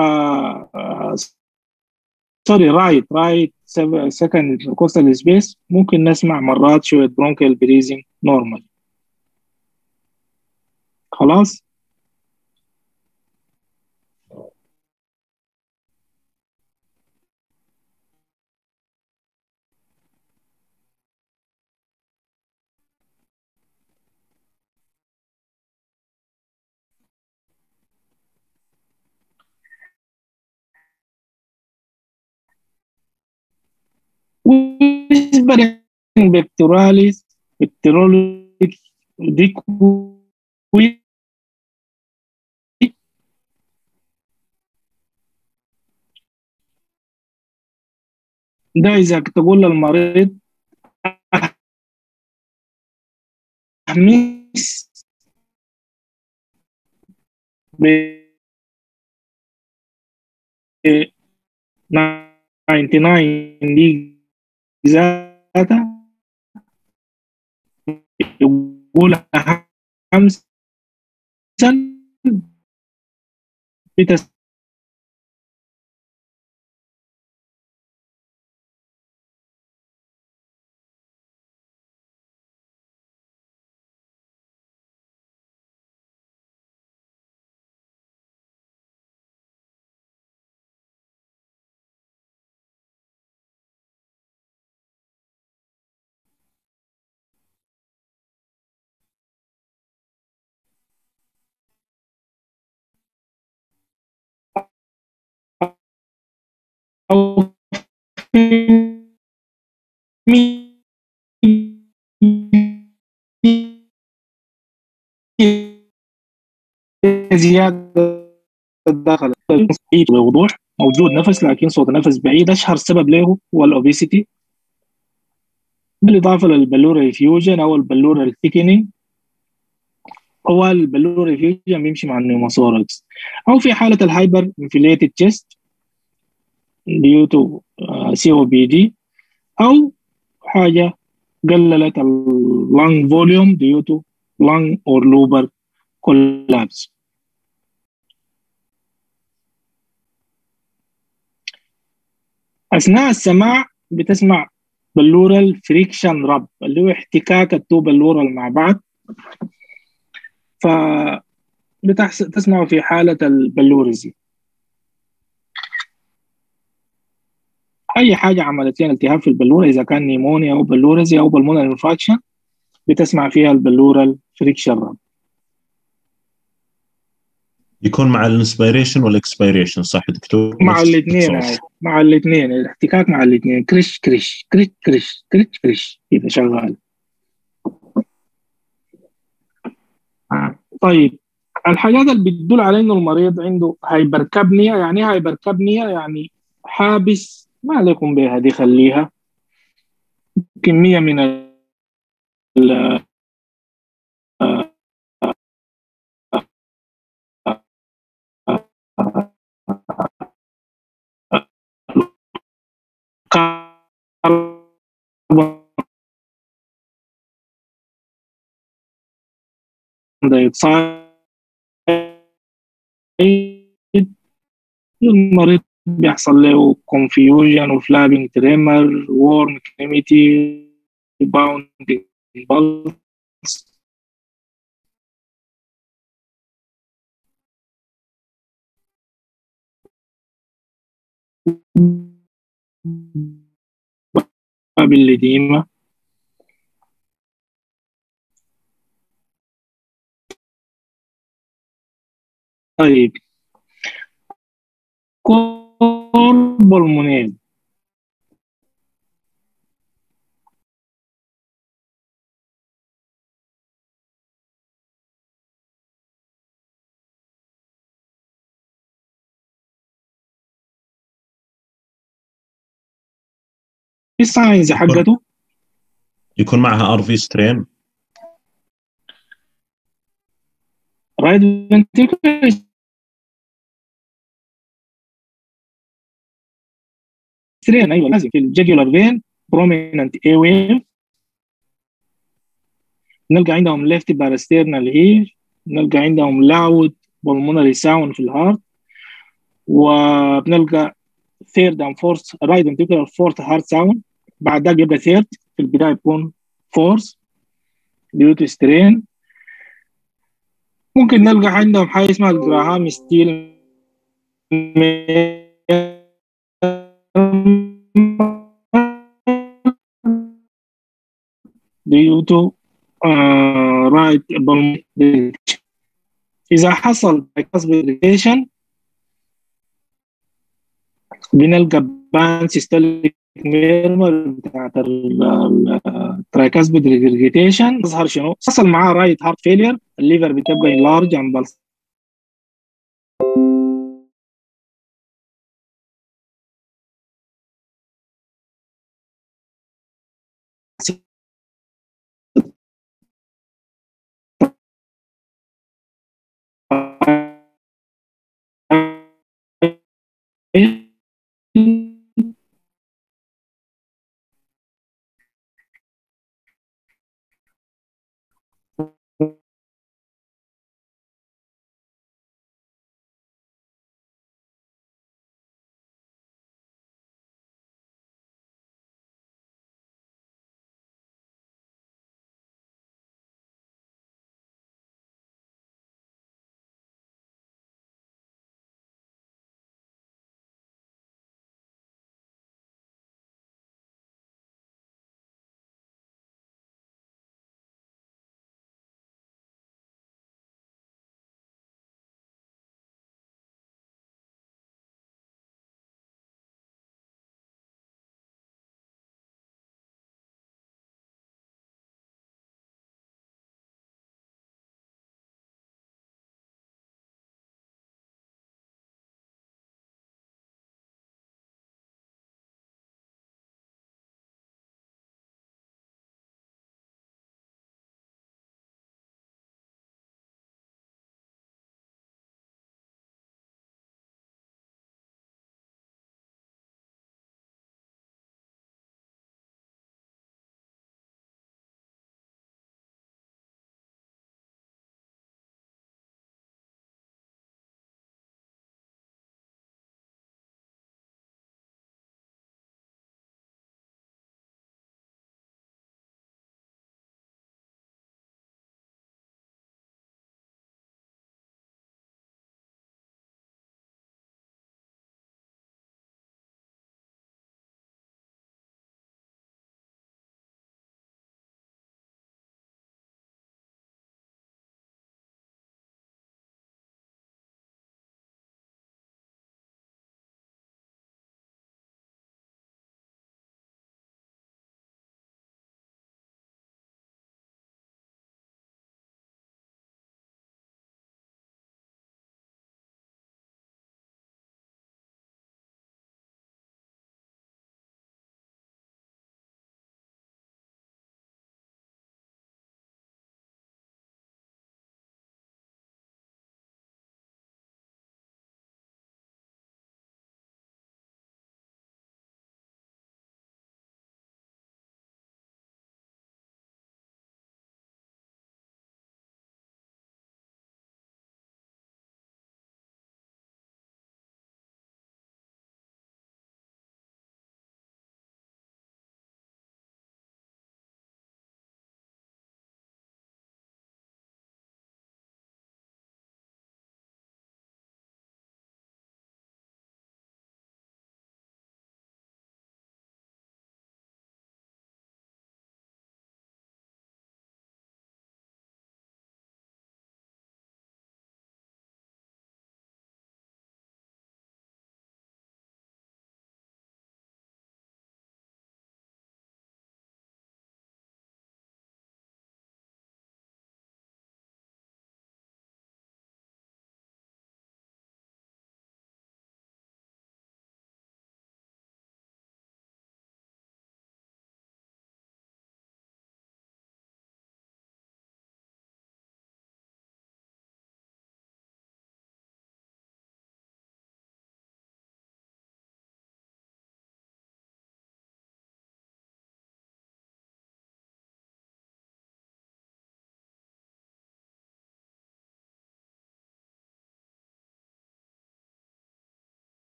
سوري رايت رايت second intercostal space ممكن نسمع مرات شوية bronchial breathing normal خلاص بالنسبة للبكتيراليس بكتيروليس دي كوي ده إذا تقول للمريض أحميس ب 99 دي ذاتها يقول خمسا بتس أو زيادة الداخل بوضوح موجود نفس لكن صوت النفس بعيد أشهر سبب له هو الأوبيسيتي بالإضافة للبلورال فيوجن أو البلورال ثيكنينج طوال البلوري فيوجن بيمشي مع النيوموثوركس او في حاله الهايبر انفليتد تشيست due to سي او بي دي او حاجه قللت اللنج فوليوم due to lung or lobar collapse اثناء السماع بتسمع بلورال فريكشن رب اللي هو احتكاك التو بلورال مع بعض ف بتسمعه في حالة البلوريزي أي حاجة عملت لنا التهاب في البلورة إذا كان نيمونيا أو بلوريزي أو بالمونر انفراكشن بتسمع فيها البلورال فريكشن رب يكون مع الانسبيريشن والاكسبيريشن صح دكتور؟ مع نفس الاثنين الصوت. مع الاثنين الاحتكاك مع الاثنين كريش كريش كريش كريش كريش كريش كذا شغال آه. طيب الحاجات اللي بتدل على انه المريض عنده هايبركابنيا يعني ايه هايبركابنيا يعني حابس ما عليكم بها دي خليها كمية من ال دايوكسيد المريض بيحصل له confusion وفلابينج تريمر warm كليميتي باوندينج pulse بالإديمة طيب قرب المنيل في الساينز حقته يكون معها ار في سترين رايت ventricular سترين ايوه لازم في الجدولار فين بروميننت اي ويف نلقى عندهم ليفت باراستيرنال هير نلقى عندهم لاود pulmonary sound في الهارت وبنلقى ثيرد اند فورث رايت ventricular فورث هارت ساوند بعد ذاك يبقى ثيرد في البدايه يكون فورث due to strain ممكن نلقى عندهم حاجه اسمها الجراهام ستيل due to uh, right pulmonary إذا حصل irritation بنلقى بان سيستوليك ميرمر بتاعت الترايكاسبيد ريجريتيشن تظهر شنو؟ حصل معاه رايت هارت فيلير الليفر بتبقى انلارج عن بلس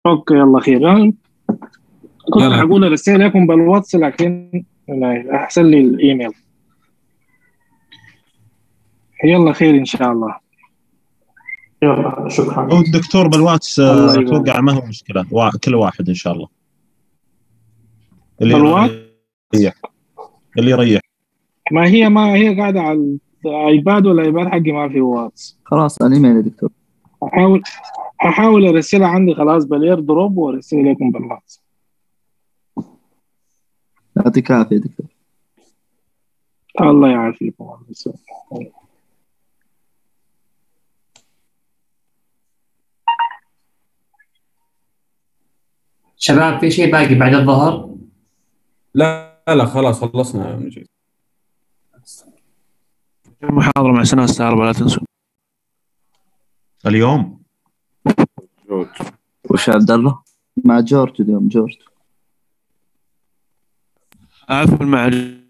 اوكي يلا خير أنا كنت يلا. حقول ارسل لكم بالواتس لكن لا، احسن لي الايميل يلا خير ان شاء الله يلا شكرا هو الدكتور بالواتس آه، الله يبارك. اتوقع ما هو مشكله وا- كل واحد ان شاء الله اللي بالواتس؟ يريح اللي يريح ما هي ما هي قاعده على الايباد والايباد حقي ما في واتس خلاص الايميل يا دكتور احاول احاول ارسلها عندي خلاص بالاير دروب وارسلها لكم بالواتس يعطيك العافيه يا دكتور الله يعافيكم الله يسلمك. شباب في شيء باقي بعد الظهر لا لا خلاص خلصنا يا مجيد محاضرة مع سنة الساعة 4 لا تنسوا اليوم وش عبد الله؟ مع جورج اليوم جورج عفوا مع